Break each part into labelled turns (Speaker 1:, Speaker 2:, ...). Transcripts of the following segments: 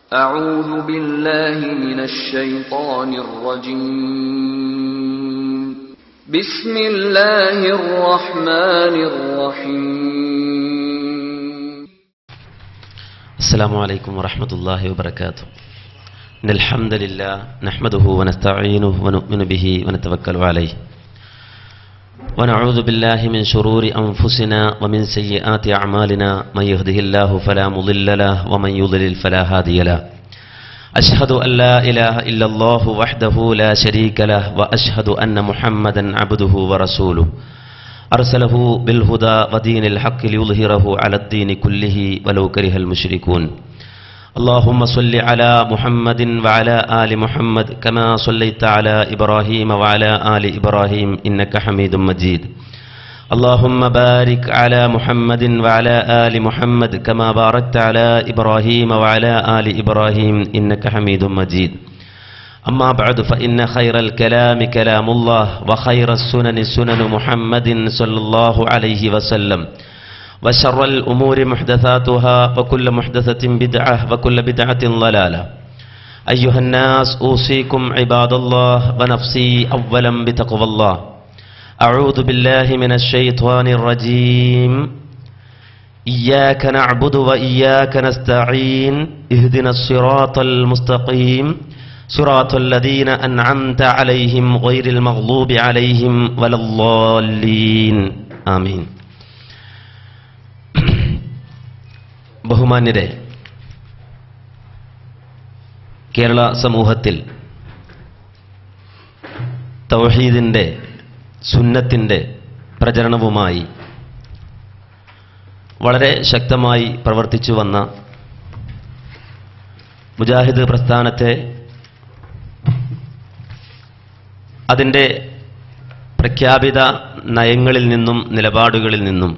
Speaker 1: أعوذ بالله من الشيطان الرجيم بسم الله الرحمن الرحيم
Speaker 2: السلام عليكم ورحمة الله وبركاته إن الحمد لله نحمده ونستعينه ونؤمن به ونتوكل عليه ونعوذ بالله من شرور أنفسنا ومن سيئات أعمالنا من يهده الله فلا مضل له ومن يضلل فلا هادي له أشهد أن لا إله إلا الله وحده لا شريك له وأشهد أن محمدا عبده ورسوله أرسله بالهدى ودين الحق ليظهره على الدين كله ولو كره المشركون اللهم صل على محمد وعلى آل محمد كما صليت على إبراهيم وعلى آل إبراهيم إنك حميد مجيد اللهم بارك على محمد وعلى آل محمد كما باركت على إبراهيم وعلى آل إبراهيم إنك حميد مجيد أما بعد فإن خير الكلام كلام الله وخير السنن سنن محمد صلى الله عليه وسلم وشر الأمور محدثاتها وكل محدثة بدعة وكل بدعة ضلالة أيها الناس أوصيكم عباد الله ونفسي أولا بتقوى الله أعوذ بالله من الشيطان الرجيم إياك نعبد وإياك نستعين اهدنا الصراط المستقيم صراط الذين أنعمت عليهم غير المغضوب عليهم ولا الضالين آمين ബഹുമാന്യരെ കേരള സമൂഹത്തിൽ തൗഹീദിൻ്റെ സുന്നത്തിൻ്റെ പ്രചരണവുമായി വളരെ ശക്തമായി പ്രവർത്തിച്ചു വന്ന മുജാഹിദ് പ്രസ്ഥാനത്തെ അതിൻ്റെ പ്രഖ്യാപിത നയങ്ങളിൽ നിന്നും നിലപാടുകളിൽ നിന്നും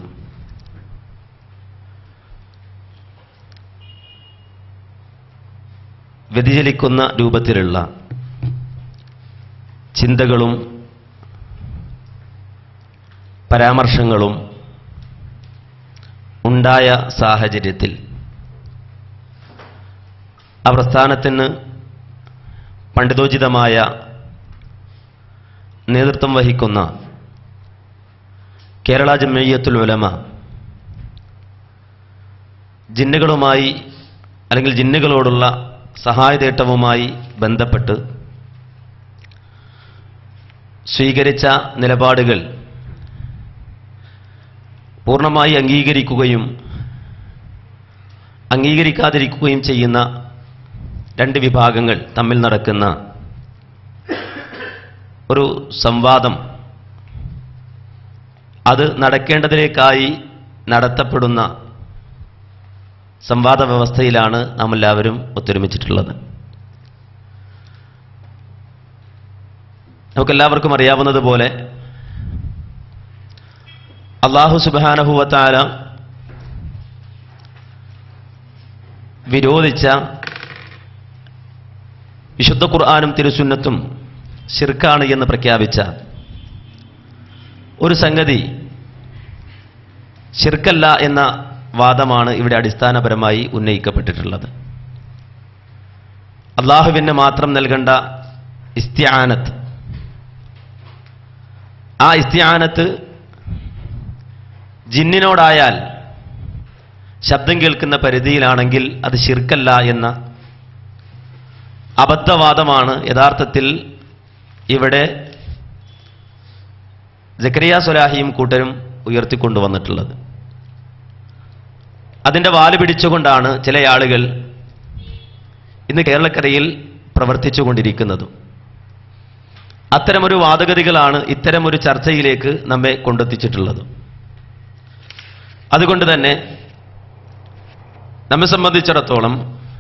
Speaker 2: വ്യതിചലിക്കുന്ന രൂപത്തിലുള്ള ചിന്തകളും പരാമർശങ്ങളും ഉണ്ടായ സാഹചര്യത്തിൽ ആ പ്രസ്ഥാനത്തിന് പണ്ഡിതോചിതമായ നേതൃത്വം വഹിക്കുന്ന കേരള ജമയ്യത്തുൽ ഉലമ ജിന്നുകളുമായി അല്ലെങ്കിൽ ജിന്നുകളോടുള്ള സഹായതേട്ടവുമായി ബന്ധപ്പെട്ട് സ്വീകരിച്ച നിലപാടുകൾ പൂർണ്ണമായി അംഗീകരിക്കുകയും അംഗീകരിക്കാതിരിക്കുകയും ചെയ്യുന്ന രണ്ട് വിഭാഗങ്ങൾ തമ്മിൽ നടക്കുന്ന ഒരു സംവാദം അത് നടക്കേണ്ടതിലേക്കായി നടത്തപ്പെടുന്ന സംവാദ വ്യവസ്ഥയിലാണ് നാം എല്ലാവരും ഒത്തൊരുമിച്ചിട്ടുള്ളത് നമുക്കെല്ലാവർക്കും അറിയാവുന്നതുപോലെ അള്ളാഹു സുബാനഹുവത്താല വിരോധിച്ച വിശുദ്ധ ഖുർആാനും തിരുസുന്നത്തും ശിർക്കാണ് എന്ന് പ്രഖ്യാപിച്ച ഒരു സംഗതി ശിർക്കല്ല എന്ന വാദമാണ് ഇവിടെ അടിസ്ഥാനപരമായി ഉന്നയിക്കപ്പെട്ടിട്ടുള്ളത് അള്ളാഹുവിന് മാത്രം നൽകേണ്ട ഇസ്ത്യാനത്ത് ആ ഇസ്ത്യാനത്ത് ജിന്നിനോടായാൽ ശബ്ദം കേൾക്കുന്ന പരിധിയിലാണെങ്കിൽ അത് ശിർക്കല്ല എന്ന അബദ്ധവാദമാണ് യഥാർത്ഥത്തിൽ ഇവിടെ ജക്കരിയ സുലാഹിയും കൂട്ടരും ഉയർത്തിക്കൊണ്ടുവന്നിട്ടുള്ളത് അതിൻ്റെ വാല് പിടിച്ചുകൊണ്ടാണ് ചില ആളുകൾ ഇന്ന് കേരളക്കരയിൽ പ്രവർത്തിച്ചു കൊണ്ടിരിക്കുന്നതും അത്തരമൊരു വാദഗതികളാണ് ഇത്തരമൊരു ചർച്ചയിലേക്ക് നമ്മെ കൊണ്ടെത്തിച്ചിട്ടുള്ളത് അതുകൊണ്ട് തന്നെ നമ്മെ സംബന്ധിച്ചിടത്തോളം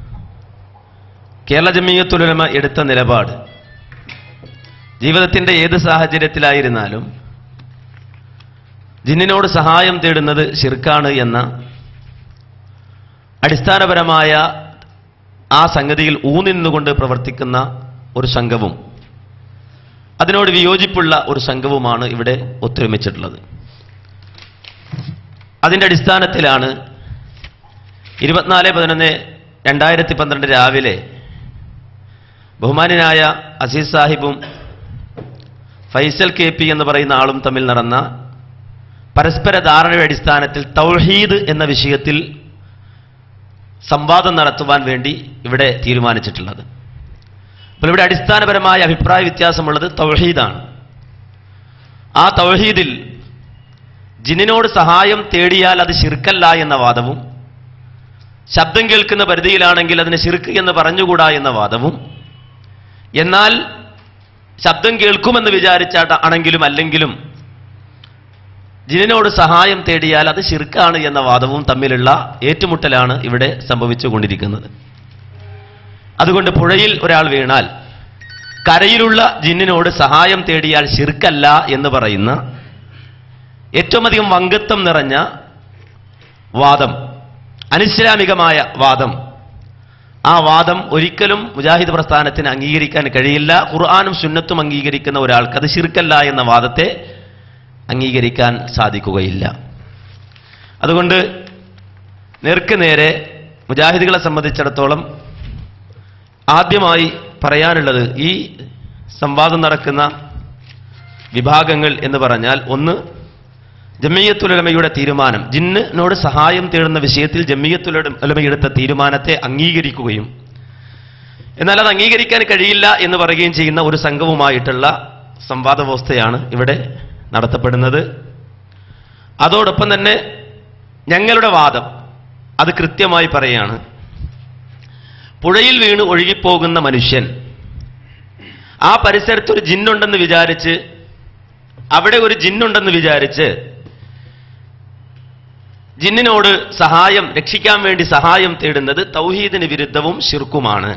Speaker 2: കേരള ജമീയത്തുലമ എടുത്ത നിലപാട് ജീവിതത്തിൻ്റെ ഏത് സാഹചര്യത്തിലായിരുന്നാലും ജിന്നിനോട് സഹായം തേടുന്നത് ശിർക്കാണ് എന്ന അടിസ്ഥാനപരമായ ആ സംഗതിയിൽ ഊന്നിന്നുകൊണ്ട് പ്രവർത്തിക്കുന്ന ഒരു സംഘവും അതിനോട് വിയോജിപ്പുള്ള ഒരു സംഘവുമാണ് ഇവിടെ ഒത്തൊരുമിച്ചിട്ടുള്ളത് അതിൻ്റെ അടിസ്ഥാനത്തിലാണ് ഇരുപത്തിനാല് പതിനൊന്ന് രണ്ടായിരത്തി പന്ത്രണ്ട് രാവിലെ ബഹുമാനായ അസീസ് സാഹിബും ഫൈസൽ കെ പി എന്ന് പറയുന്ന ആളും തമ്മിൽ നടന്ന പരസ്പര ധാരണയുടെ അടിസ്ഥാനത്തിൽ തൗഹീദ് എന്ന വിഷയത്തിൽ സംവാദം നടത്തുവാൻ വേണ്ടി ഇവിടെ തീരുമാനിച്ചിട്ടുള്ളത് അപ്പോൾ ഇവിടെ അടിസ്ഥാനപരമായ അഭിപ്രായ വ്യത്യാസമുള്ളത് തൗഹീദാണ് ആ തൗഹീദിൽ ജിന്നിനോട് സഹായം തേടിയാൽ അത് ശിർക്കല്ല എന്ന വാദവും ശബ്ദം കേൾക്കുന്ന പരിധിയിലാണെങ്കിൽ അതിന് ശിർക്ക് എന്ന് പറഞ്ഞുകൂടാ എന്ന വാദവും എന്നാൽ ശബ്ദം കേൾക്കുമെന്ന് വിചാരിച്ചാട്ട ആണെങ്കിലും അല്ലെങ്കിലും ജിനിനോട് സഹായം തേടിയാൽ അത് ശിർക്കാണ് എന്ന വാദവും തമ്മിലുള്ള ഏറ്റുമുട്ടലാണ് ഇവിടെ സംഭവിച്ചുകൊണ്ടിരിക്കുന്നത് അതുകൊണ്ട് പുഴയിൽ ഒരാൾ വീണാൽ കരയിലുള്ള ജിന്നിനോട് സഹായം തേടിയാൽ ശിർക്കല്ല എന്ന് പറയുന്ന ഏറ്റവും അധികം വങ്കത്വം നിറഞ്ഞ വാദം അനിസ്ലാമികമായ വാദം ആ വാദം ഒരിക്കലും മുജാഹിദ് പ്രസ്ഥാനത്തിന് അംഗീകരിക്കാൻ കഴിയില്ല ഖുർആാനും സുന്നത്തും അംഗീകരിക്കുന്ന ഒരാൾക്ക് അത് ശിർക്കല്ല എന്ന വാദത്തെ അംഗീകരിക്കാൻ സാധിക്കുകയില്ല അതുകൊണ്ട് നേർക്ക് നേരെ മുജാഹിദുകളെ സംബന്ധിച്ചിടത്തോളം ആദ്യമായി പറയാനുള്ളത് ഈ സംവാദം നടക്കുന്ന വിഭാഗങ്ങൾ എന്ന് പറഞ്ഞാൽ ഒന്ന് ജമ്മിയത്തുലമയുടെ തീരുമാനം ജിന്നിനോട് സഹായം തേടുന്ന വിഷയത്തിൽ ജമ്മിയത്തുലമയെടുത്ത തീരുമാനത്തെ അംഗീകരിക്കുകയും എന്നാൽ അത് അംഗീകരിക്കാൻ കഴിയില്ല എന്ന് പറയുകയും ചെയ്യുന്ന ഒരു സംഘവുമായിട്ടുള്ള സംവാദ വ്യവസ്ഥയാണ് ഇവിടെ നടത്തപ്പെടുന്നത് അതോടൊപ്പം തന്നെ ഞങ്ങളുടെ വാദം അത് കൃത്യമായി പറയുകയാണ് പുഴയിൽ വീണ് ഒഴുകിപ്പോകുന്ന മനുഷ്യൻ ആ പരിസരത്ത് ഒരു ജിന്നുണ്ടെന്ന് വിചാരിച്ച് അവിടെ ഒരു ജിന്നുണ്ടെന്ന് വിചാരിച്ച് ജിന്നിനോട് സഹായം രക്ഷിക്കാൻ വേണ്ടി സഹായം തേടുന്നത് തൗഹീദിന് വിരുദ്ധവും ഷിർക്കുമാണ്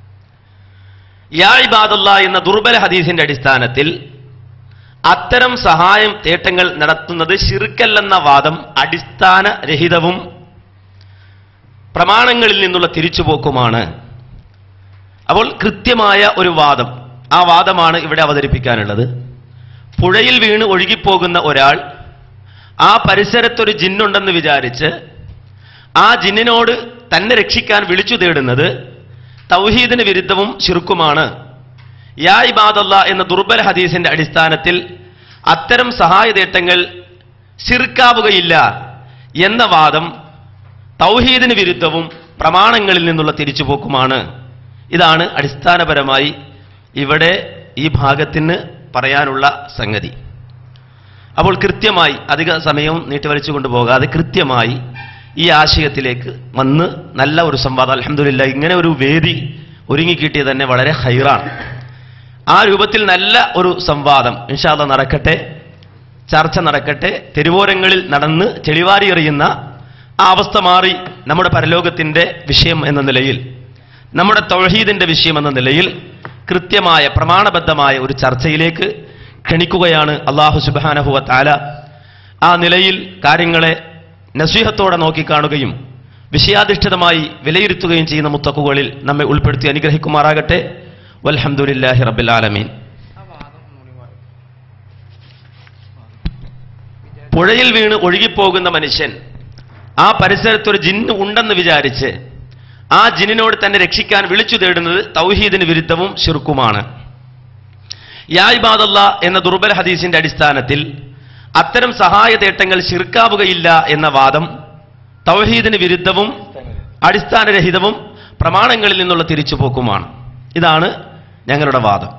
Speaker 2: യാ ഇബാദുള്ള എന്ന ദുർബല ഹദീസിന്റെ അടിസ്ഥാനത്തിൽ അത്തരം സഹായം തേട്ടങ്ങൾ നടത്തുന്നത് ഷിർക്കല്ലെന്ന വാദം അടിസ്ഥാനരഹിതവും പ്രമാണങ്ങളിൽ നിന്നുള്ള തിരിച്ചുപോക്കുമാണ് അപ്പോൾ കൃത്യമായ ഒരു വാദം ആ വാദമാണ് ഇവിടെ അവതരിപ്പിക്കാനുള്ളത് പുഴയിൽ വീണ് ഒഴുകിപ്പോകുന്ന ഒരാൾ ആ പരിസരത്തൊരു ജിന്നുണ്ടെന്ന് വിചാരിച്ച് ആ ജിന്നിനോട് തന്നെ രക്ഷിക്കാൻ വിളിച്ചു തേടുന്നത് തൗഹീദിന് വിരുദ്ധവും ശിർക്കുമാണ് യാ ഇബാദല്ല എന്ന ദുർബല ഹദീസിന്റെ അടിസ്ഥാനത്തിൽ അത്തരം സഹായതേട്ടങ്ങൾ ശിർക്കാവുകയില്ല എന്ന വാദം തൗഹീദിന് വിരുദ്ധവും പ്രമാണങ്ങളിൽ നിന്നുള്ള തിരിച്ചുപോക്കുമാണ് ഇതാണ് അടിസ്ഥാനപരമായി ഇവിടെ ഈ ഭാഗത്തിന് പറയാനുള്ള സംഗതി അപ്പോൾ കൃത്യമായി അധിക സമയവും നീട്ടിവലിച്ചു കൊണ്ടുപോകാതെ കൃത്യമായി ഈ ആശയത്തിലേക്ക് വന്ന് നല്ല ഒരു സംവാദം അലഹമില്ല ഇങ്ങനെ ഒരു വേദി ഒരുങ്ങിക്കിട്ടിയത് തന്നെ വളരെ ഹൈറാണ് ആ രൂപത്തിൽ നല്ല ഒരു സംവാദം ഇൻഷാല്ല നടക്കട്ടെ ചർച്ച നടക്കട്ടെ തെരുവോരങ്ങളിൽ നടന്ന് ചെളിവാരി എറിയുന്ന ആ അവസ്ഥ മാറി നമ്മുടെ പരലോകത്തിൻ്റെ വിഷയം എന്ന നിലയിൽ നമ്മുടെ തൊഴഹീദിൻ്റെ വിഷയം എന്ന നിലയിൽ കൃത്യമായ പ്രമാണബദ്ധമായ ഒരു ചർച്ചയിലേക്ക് ക്ഷണിക്കുകയാണ് അള്ളാഹു സുബാനഹുവ താല ആ നിലയിൽ കാര്യങ്ങളെ നസീഹത്തോടെ നോക്കിക്കാണുകയും വിഷയാധിഷ്ഠിതമായി വിലയിരുത്തുകയും ചെയ്യുന്ന മുത്തക്കുകളിൽ നമ്മെ ഉൾപ്പെടുത്തി അനുഗ്രഹിക്കുമാറാകട്ടെ വൽഹംദുലില്ലാഹി റബ്ബിൽ ആലമീൻ പുഴയിൽ വീണ് ഒഴുകിപ്പോകുന്ന മനുഷ്യൻ ആ പരിസരത്തൊരു ജിന്ന് ഉണ്ടെന്ന് വിചാരിച്ച് ആ ജിന്നിനോട് തന്നെ രക്ഷിക്കാൻ വിളിച്ചു തേടുന്നത് തൗഹീദിന് വിരുദ്ധവും ശിർക്കുമാണ് യാ ഇബാദല്ല എന്ന ദുർബല ഹദീസിന്റെ അടിസ്ഥാനത്തിൽ അത്തരം സഹായ തേട്ടങ്ങൾ ശിർക്കാവുകയില്ല എന്ന വാദം തൗഹീദിന് വിരുദ്ധവും അടിസ്ഥാനരഹിതവും പ്രമാണങ്ങളിൽ നിന്നുള്ള തിരിച്ചുപോക്കുമാണ് ഇതാണ് ഞങ്ങളുടെ വാദം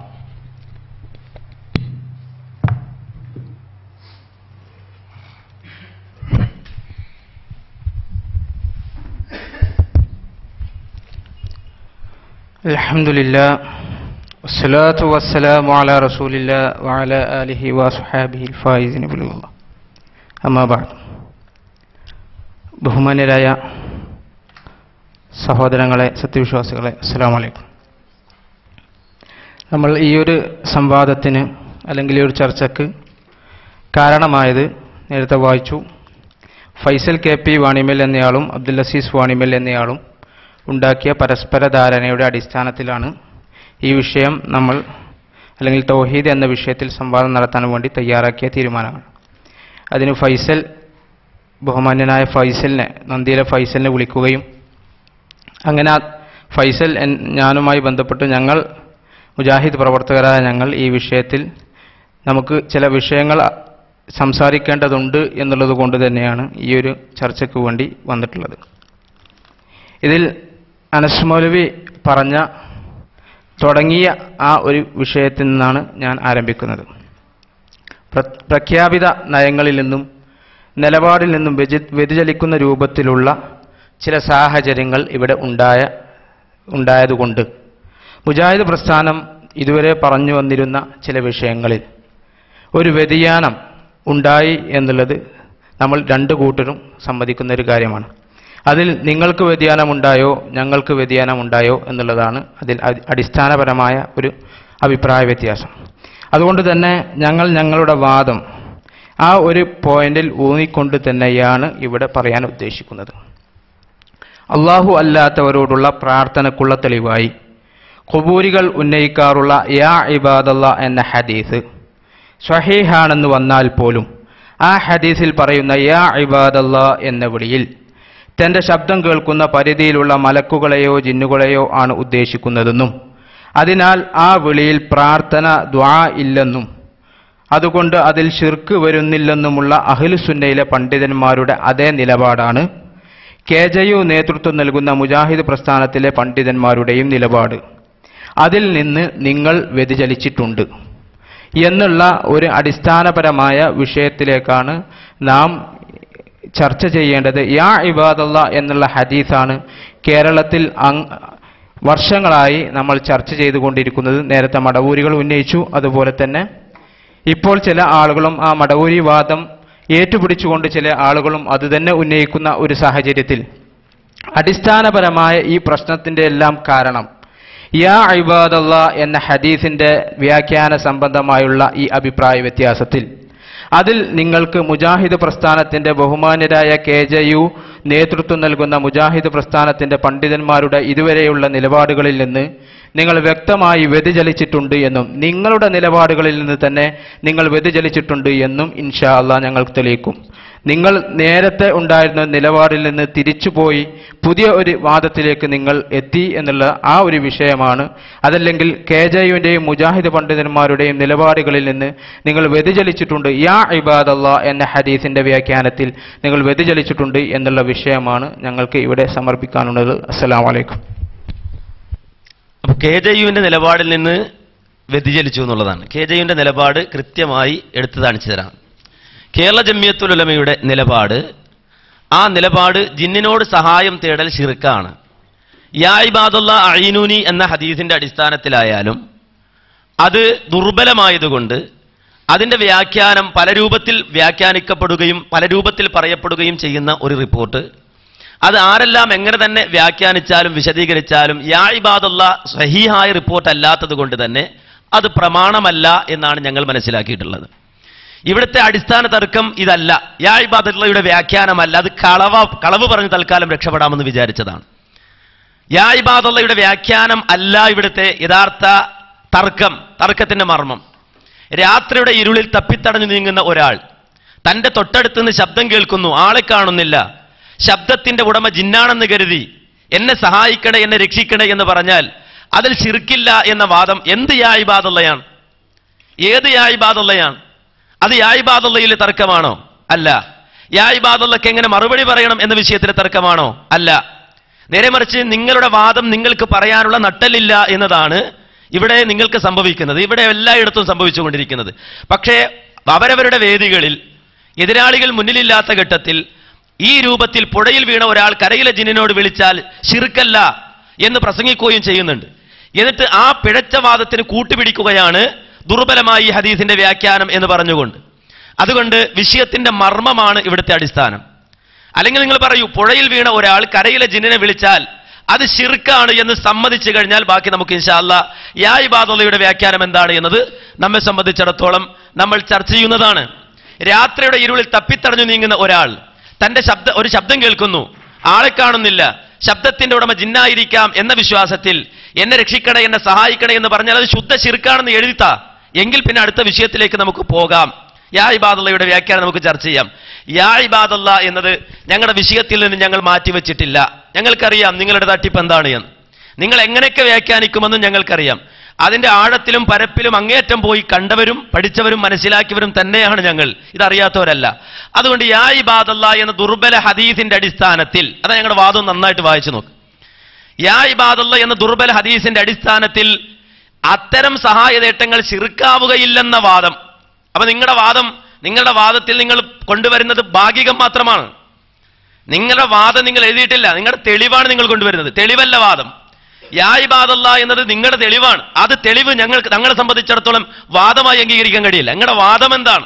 Speaker 3: الحمد لله والصلاة والسلام على رسول الله وعلى آله وصحابه الفائزين بالله أما بعد ബഹുമാന്യരായ സഹോദരങ്ങളെ സത്യവിശ്വാസികളെ അസ്സാം വലൈക്കും നമ്മൾ ഈ ഒരു സംവാദത്തിന് അല്ലെങ്കിൽ ഈ ഒരു ചർച്ചക്ക് കാരണമായത് നേരത്തെ വായിച്ചു ഫൈസൽ കെ പി വാണിമൽ എന്നയാളും അബ്ദുൽ അസീസ് വാണിമൽ എന്നയാളും ഉണ്ടാക്കിയ പരസ്പര ധാരണയുടെ അടിസ്ഥാനത്തിലാണ് ഈ വിഷയം നമ്മൾ അല്ലെങ്കിൽ തൗഹീദ് എന്ന വിഷയത്തിൽ സംവാദം നടത്താൻ വേണ്ടി തയ്യാറാക്കിയ തീരുമാനങ്ങൾ അതിന് ഫൈസൽ ബഹുമാന്യനായ ഫൈസലിനെ നന്ദിയിലെ ഫൈസലിനെ വിളിക്കുകയും അങ്ങനെ ആ ഫൈസൽ എൻ- ഞാനുമായി ബന്ധപ്പെട്ട് ഞങ്ങൾ മുജാഹിദ് പ്രവർത്തകരായ ഞങ്ങൾ ഈ വിഷയത്തിൽ നമുക്ക് ചില വിഷയങ്ങൾ സംസാരിക്കേണ്ടതുണ്ട് എന്നുള്ളത് കൊണ്ട് തന്നെയാണ് ഈ ഒരു ചർച്ചയ്ക്ക് വേണ്ടി വന്നിട്ടുള്ളത് ഇതിൽ അനസ് മൗലവി പറഞ്ഞ തുടങ്ങിയ ആ ഒരു വിഷയത്തിൽ നിന്നാണ് ഞാൻ ആരംഭിക്കുന്നത് പ്ര- പ്രഖ്യാപിത നയങ്ങളിൽ നിന്നും നിലപാടിൽ നിന്നും വ്യതി- വ്യതിചലിക്കുന്ന രൂപത്തിലുള്ള ചില സാഹചര്യങ്ങൾ ഇവിടെ ഉണ്ടായ ഉണ്ടായതുകൊണ്ട് മുജാഹിദ് പ്രസ്ഥാനം ഇതുവരെ പറഞ്ഞു വന്നിരുന്ന ചില വിഷയങ്ങളിൽ ഒരു വ്യതിയാനം ഉണ്ടായി എന്നുള്ളത് നമ്മൾ രണ്ട് കൂട്ടരും സമ്മതിക്കുന്ന ഒരു കാര്യമാണ് അതിൽ നിങ്ങൾക്ക് വ്യതിയാനമുണ്ടായോ ഞങ്ങൾക്ക് വ്യതിയാനമുണ്ടായോ എന്നുള്ളതാണ് അതിൽ അടി- അടിസ്ഥാനപരമായ ഒരു അഭിപ്രായ വ്യത്യാസം അതുകൊണ്ട് തന്നെ ഞങ്ങൾ ഞങ്ങളുടെ വാദം ആ ഒരു പോയിന്റിൽ ഊന്നിക്കൊണ്ട് തന്നെയാണ് ഇവിടെ പറയാൻ ഉദ്ദേശിക്കുന്നത് അള്ളാഹു അല്ലാത്തവരോടുള്ള പ്രാർത്ഥനക്കുള്ള തെളിവായി ഖുബൂരികൾ ഉന്നയിക്കാറുള്ള യാ ഇബാദല്ല എന്ന ഹദീസ് സ്വഹീഹാണെന്ന് വന്നാൽ പോലും ആ ഹദീസിൽ പറയുന്ന യാ ഇബാദല്ല എന്ന വിളിയിൽ തന്റെ ശബ്ദം കേൾക്കുന്ന പരിധിയിലുള്ള മലക്കുകളെയോ ജിന്നുകളെയോ ആണ് ഉദ്ദേശിക്കുന്നതെന്നും അതിനാൽ ആ വിളിയിൽ പ്രാർത്ഥന ദ്വാ ഇല്ലെന്നും അതുകൊണ്ട് അതിൽ ഷിർക്ക് വരുന്നില്ലെന്നുമുള്ള അഖിലുസുന്നയിലെ പണ്ഡിതന്മാരുടെ അതേ നിലപാടാണ് കെ ജെ യു നേതൃത്വം നൽകുന്ന മുജാഹിദ് പ്രസ്ഥാനത്തിലെ പണ്ഡിതന്മാരുടെയും നിലപാട് അതിൽ നിന്ന് നിങ്ങൾ വ്യതിചലിച്ചിട്ടുണ്ട് എന്നുള്ള ഒരു അടിസ്ഥാനപരമായ വിഷയത്തിലേക്കാണ് നാം ചർച്ച ചെയ്യേണ്ടത് യാ ഇബാദല്ല എന്നുള്ള ഹദീസാണ് കേരളത്തിൽ അങ് വർഷങ്ങളായി നമ്മൾ ചർച്ച ചെയ്തുകൊണ്ടിരിക്കുന്നത് നേരത്തെ മടവൂരികൾ ഉന്നയിച്ചു അതുപോലെ തന്നെ ഇപ്പോൾ ചില ആളുകളും ആ മടവൂരി വാദം ഏറ്റുപിടിച്ചുകൊണ്ട് ചില ആളുകളും അതുതന്നെ ഉന്നയിക്കുന്ന ഒരു സാഹചര്യത്തിൽ അടിസ്ഥാനപരമായ ഈ പ്രശ്നത്തിന്റെ എല്ലാം കാരണം യാ ഇബാദല്ല എന്ന ഹദീസിന്റെ വ്യാഖ്യാന സംബന്ധമായുള്ള ഈ അഭിപ്രായ വ്യത്യാസത്തിൽ അതിൽ നിങ്ങൾക്ക് മുജാഹിദ് പ്രസ്ഥാനത്തിന്റെ ബഹുമാന്യരായ കെ ജെ യു നേതൃത്വം നൽകുന്ന മുജാഹിദ് പ്രസ്ഥാനത്തിന്റെ പണ്ഡിതന്മാരുടെ ഇതുവരെയുള്ള നിലപാടുകളിൽ നിന്ന് നിങ്ങൾ വ്യക്തമായി വ്യതിചലിച്ചിട്ടുണ്ട് എന്നും നിങ്ങളുടെ നിലപാടുകളിൽ നിന്ന് തന്നെ നിങ്ങൾ വ്യതിചലിച്ചിട്ടുണ്ട് എന്നും ഇൻഷാ അള്ളാഹ് ഞങ്ങൾക്ക് തെളിയിക്കും നിങ്ങൾ നേരത്തെ ഉണ്ടായിരുന്ന നിലപാടിൽ നിന്ന് തിരിച്ചുപോയി പുതിയ ഒരു വാദത്തിലേക്ക് നിങ്ങൾ എത്തി എന്നുള്ള ആ ഒരു വിഷയമാണ് അതല്ലെങ്കിൽ കെ ജെ യുവിൻ്റെയും മുജാഹിദ് പണ്ഡിതന്മാരുടെയും നിലപാടുകളിൽ നിന്ന് നിങ്ങൾ വ്യതിചലിച്ചിട്ടുണ്ട് യാ ഇബാദല്ല എന്ന ഹദീസിന്റെ വ്യാഖ്യാനത്തിൽ നിങ്ങൾ വ്യതിചലിച്ചിട്ടുണ്ട് എന്നുള്ള വിഷയമാണ് ഞങ്ങൾക്ക് ഇവിടെ സമർപ്പിക്കാനുള്ളത് അസ്സലാം വലൈക്കും
Speaker 2: അപ്പോൾ കെ ജെ യുവിൻ്റെ നിലപാടിൽ നിന്ന് വ്യതിചലിച്ചു എന്നുള്ളതാണ് കെ ജെ യുവിൻ്റെ നിലപാട് കൃത്യമായി എടുത്തു കാണിച്ചു തരാം കേരള ജമ്മിയത്തുൽ ഉലമയുടെ നിലപാട് ആ നിലപാട് ജിന്നിനോട് സഹായം തേടൽ ഷിർക്കാണ് യാ ഇബാദുള്ള അഴീനൂനി എന്ന ഹദീസിന്റെ അടിസ്ഥാനത്തിലായാലും അത് ദുർബലമായതുകൊണ്ട് അതിന്റെ വ്യാഖ്യാനം പല രൂപത്തിൽ വ്യാഖ്യാനിക്കപ്പെടുകയും പല രൂപത്തിൽ പറയപ്പെടുകയും ചെയ്യുന്ന ഒരു റിപ്പോർട്ട് അത് ആരെല്ലാം എങ്ങനെ തന്നെ വ്യാഖ്യാനിച്ചാലും വിശദീകരിച്ചാലും യാ ഇബാദുള്ള സഹീഹായ റിപ്പോർട്ട് അല്ലാത്തത് കൊണ്ട് തന്നെ അത് പ്രമാണമല്ല എന്നാണ് ഞങ്ങൾ മനസ്സിലാക്കിയിട്ടുള്ളത് ഇവിടുത്തെ അടിസ്ഥാന തർക്കം ഇതല്ല യാ ഇബാദുള്ളയുടെ വ്യാഖ്യാനമല്ല അത് കളവ കളവ് പറഞ്ഞ് തൽക്കാലം രക്ഷപ്പെടാമെന്ന് വിചാരിച്ചതാണ് യാ ഇബാദുള്ളയുടെ വ്യാഖ്യാനം അല്ല ഇവിടുത്തെ യഥാർത്ഥ തർക്കം തർക്കത്തിന്റെ മർമ്മം രാത്രിയുടെ ഇരുളിൽ തപ്പിത്തടഞ്ഞു നീങ്ങുന്ന ഒരാൾ തന്റെ തൊട്ടടുത്തുനിന്ന് ശബ്ദം കേൾക്കുന്നു ആളെ കാണുന്നില്ല ശബ്ദത്തിന്റെ ഉടമ ജിന്നാണെന്ന് കരുതി എന്നെ സഹായിക്കണേ എന്നെ രക്ഷിക്കണേ എന്ന് പറഞ്ഞാൽ അതിൽ ശിർക്കില്ല എന്ന വാദം എന്ത് യായിബാദുള്ളയാണ് ഏത് യായിബാദുള്ളയാണ് അത് യായിബാദുള്ളയിലെ തർക്കമാണോ അല്ല യായിബാദുള്ളക്ക് എങ്ങനെ മറുപടി പറയണം എന്ന വിഷയത്തിലെ തർക്കമാണോ അല്ല നേരെ മറിച്ച് നിങ്ങളുടെ വാദം നിങ്ങൾക്ക് പറയാനുള്ള നട്ടലില്ല എന്നതാണ് ഇവിടെ നിങ്ങൾക്ക് സംഭവിക്കുന്നത് ഇവിടെ എല്ലായിടത്തും സംഭവിച്ചുകൊണ്ടിരിക്കുന്നത് പക്ഷേ അവരവരുടെ വേദികളിൽ എതിരാളികൾ മുന്നിലില്ലാത്ത ഘട്ടത്തിൽ ഈ രൂപത്തിൽ പുഴയിൽ വീണ ഒരാൾ കരയിലെ ജിന്നിനോട് വിളിച്ചാൽ ശിർക്കല്ല എന്ന് പ്രസംഗിക്കുകയും ചെയ്യുന്നുണ്ട് എന്നിട്ട് ആ പിഴച്ച വാദത്തിന് കൂട്ടുപിടിക്കുകയാണ് ദുർബലമായി ഈ ഹദീസിന്റെ വ്യാഖ്യാനം എന്ന് പറഞ്ഞുകൊണ്ട് അതുകൊണ്ട് വിഷയത്തിന്റെ മർമ്മമാണ് ഇവിടുത്തെ അടിസ്ഥാനം അല്ലെങ്കിൽ നിങ്ങൾ പറയൂ പുഴയിൽ വീണ ഒരാൾ കരയിലെ ജിന്നിനെ വിളിച്ചാൽ അത് ഷിർക്കാണ് എന്ന് സമ്മതിച്ചു കഴിഞ്ഞാൽ ബാക്കി നമുക്ക് ഇൻഷാല്ല യാ ഇബാദുള്ളയുടെ വ്യാഖ്യാനം എന്താണ് എന്നത് നമ്മെ സംബന്ധിച്ചിടത്തോളം നമ്മൾ ചർച്ച ചെയ്യുന്നതാണ് രാത്രിയുടെ ഇരുളിൽ തപ്പിത്തടഞ്ഞു നീങ്ങുന്ന ഒരാൾ തന്റെ ശബ്ദ ഒരു ശബ്ദം കേൾക്കുന്നു ആളെ കാണുന്നില്ല ശബ്ദത്തിന്റെ ഉടമ ജിന്നായിരിക്കാം എന്ന വിശ്വാസത്തിൽ എന്നെ രക്ഷിക്കണേ എന്നെ സഹായിക്കണേ എന്ന് പറഞ്ഞാൽ അത് ശുദ്ധ ശിർക്കാണെന്ന് എഴുതിത്താ എങ്കിൽ പിന്നെ അടുത്ത വിഷയത്തിലേക്ക് നമുക്ക് പോകാം യാ ഇബാദുള്ളയുടെ വ്യാഖ്യാനം നമുക്ക് ചർച്ച ചെയ്യാം യാ ഇബാദുള്ള എന്നത് ഞങ്ങളുടെ വിഷയത്തിൽ നിന്ന് ഞങ്ങൾ മാറ്റിവെച്ചിട്ടില്ല ഞങ്ങൾക്കറിയാം നിങ്ങളുടെ തട്ടിപ്പ് എന്താണ് എന്ന് നിങ്ങൾ എങ്ങനെയൊക്കെ വ്യാഖ്യാനിക്കുമെന്നും ഞങ്ങൾക്കറിയാം അതിന്റെ ആഴത്തിലും പരപ്പിലും അങ്ങേറ്റം പോയി കണ്ടവരും പഠിച്ചവരും മനസ്സിലാക്കിയവരും തന്നെയാണ് ഞങ്ങൾ ഇതറിയാത്തവരല്ല അതുകൊണ്ട് യാ ഇബാദല്ല എന്ന ദുർബല ഹദീസിന്റെ അടിസ്ഥാനത്തിൽ അതാ ഞങ്ങളുടെ വാദം നന്നായിട്ട് വായിച്ചു നോക്ക് യാ ഇബാദല്ല എന്ന ദുർബല ഹദീസിന്റെ അടിസ്ഥാനത്തിൽ അത്തരം സഹായതേട്ടങ്ങൾ ശിർക്കാവുകയില്ലെന്ന വാദം അപ്പൊ നിങ്ങളുടെ വാദം നിങ്ങളുടെ വാദത്തിൽ നിങ്ങൾ കൊണ്ടുവരുന്നത് ഭാഗികം മാത്രമാണ് നിങ്ങളുടെ വാദം നിങ്ങൾ എഴുതിയിട്ടില്ല നിങ്ങളുടെ തെളിവാണ് നിങ്ങൾ കൊണ്ടുവരുന്നത് തെളിവല്ല വാദം യാ ഇബാദല്ല എന്നത് നിങ്ങളുടെ തെളിവാണ് അത് തെളിവ് ഞങ്ങൾക്ക് ഞങ്ങളെ സംബന്ധിച്ചിടത്തോളം വാദമായി അംഗീകരിക്കാൻ കഴിയില്ല നിങ്ങളുടെ വാദം എന്താണ്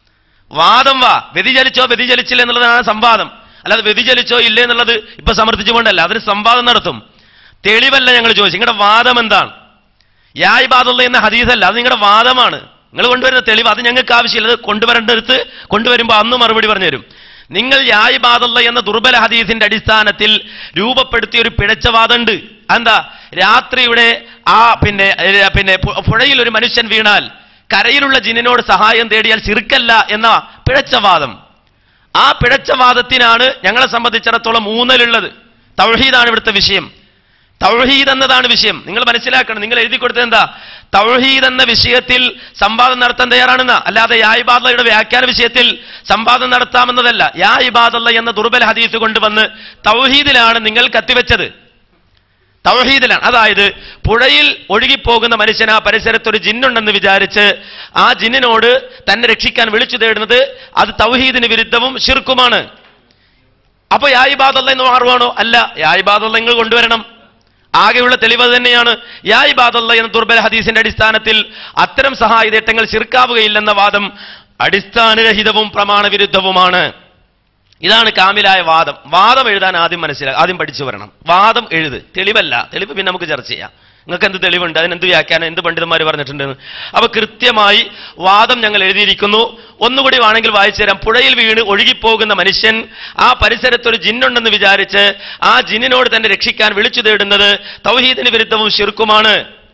Speaker 2: വാദം വാ വ്യതിചലിച്ചോ വ്യതിചലിച്ചില്ല എന്നുള്ളതാണ് സംവാദം അല്ലാതെ വ്യതിചലിച്ചോ ഇല്ലേ എന്നുള്ളത് ഇപ്പൊ സമർത്ഥിച്ചുകൊണ്ടല്ല അതിന് സംവാദം നടത്തും തെളിവല്ല ഞങ്ങൾ ചോദിച്ചു നിങ്ങളുടെ വാദം എന്താണ് യാ ഇബാദുള്ള എന്ന ഹദീസല്ല അത് നിങ്ങളുടെ വാദമാണ് നിങ്ങൾ കൊണ്ടുവരുന്ന തെളിവ് അത് ഞങ്ങൾക്ക് ആവശ്യമില്ല അത് കൊണ്ടുവരേണ്ടടുത്ത് കൊണ്ടുവരുമ്പോൾ അന്ന് മറുപടി പറഞ്ഞുതരും നിങ്ങൾ യാ ഇബാദുള്ള എന്ന ദുർബല ഹദീസിന്റെ അടിസ്ഥാനത്തിൽ രൂപപ്പെടുത്തിയ ഒരു പിഴച്ച വാദമുണ്ട് എന്താ രാത്രിയുടെ ആ പിന്നെ ഏ, പിന്നെ പു- പുഴയിൽ ഒരു മനുഷ്യൻ വീണാൽ കരയിലുള്ള ജിന്നിനോട് സഹായം തേടിയാൽ ചിറുക്കല്ല എന്ന പിഴച്ച വാദം ആ പിഴച്ച വാദത്തിനാണ് ഞങ്ങളെ സംബന്ധിച്ചിടത്തോളം ഊന്നലുള്ളത് തൗഹീദാണ് ഇവിടുത്തെ വിഷയം തൗഹീദ് എന്നതാണ് വിഷയം നിങ്ങൾ മനസ്സിലാക്കണം നിങ്ങൾ എഴുതി കൊടുത്തത് എന്താ തൗഹീദ് എന്ന വിഷയത്തിൽ സംവാദം നടത്താൻ തയ്യാറാണെന്ന അല്ലാതെ യാ ഇബാദയുടെ വ്യാഖ്യാന വിഷയത്തിൽ സംവാദം നടത്താമെന്നതല്ല യാ ഇബാദല്ല എന്ന ദുർബല ഹദീസ് കൊണ്ടുവന്ന് തൗഹീദിലാണ് നിങ്ങൾ കത്തിവെച്ചത് തൗഹീദിലാണ് അതായത് പുഴയിൽ ഒഴുകിപ്പോകുന്ന മനുഷ്യൻ ആ പരിസരത്ത് ഒരു ജിന്നുണ്ടെന്ന് വിചാരിച്ച് ആ ജിന്നിനോട് തന്നെ രക്ഷിക്കാൻ വിളിച്ചു തേടുന്നത് അത് തൗഹീദിന് വിരുദ്ധവും ഷിർക്കുമാണ് അപ്പൊ യായിബാദല്ല എന്ന് മാറുവാണോ അല്ല യായിബാദല്ല നിങ്ങൾ കൊണ്ടുവരണം ആകെയുള്ള തെളിവ് അത് തന്നെയാണ് യായിബാദല്ല എന്ന ദുർബല ഹദീസിന്റെ അടിസ്ഥാനത്തിൽ അത്തരം സഹായതേട്ടങ്ങൾ ശിർക്കാവുകയില്ലെന്ന വാദം അടിസ്ഥാനരഹിതവും പ്രമാണവിരുദ്ധവുമാണ് ഇതാണ് കാമിലായ വാദം വാദം എഴുതാൻ ആദ്യം മനസ്സിലാക്കുക ആദ്യം പഠിച്ചു വരണം വാദം എഴുത് തെളിവല്ല തെളിവ് പിന്നെ നമുക്ക് ചർച്ച ചെയ്യാം നിങ്ങൾക്ക് എന്ത് തെളിവുണ്ട് അതിനെന്ത് വ്യാഖ്യാനം എന്ത് പണ്ഡിതന്മാർ പറഞ്ഞിട്ടുണ്ടെന്ന് അപ്പൊ കൃത്യമായി വാദം ഞങ്ങൾ എഴുതിയിരിക്കുന്നു ഒന്നുകൂടി വേണമെങ്കിൽ വായിച്ചു തരാം പുഴയിൽ വീണ് ഒഴുകിപ്പോകുന്ന മനുഷ്യൻ ആ പരിസരത്ത് ഒരു ജിന്നുണ്ടെന്ന് വിചാരിച്ച് ആ ജിന്നിനോട് തന്നെ രക്ഷിക്കാൻ വിളിച്ചു തേടുന്നത് തൗഹീദിന് വിരുദ്ധവും ശിർക്കുമാണ്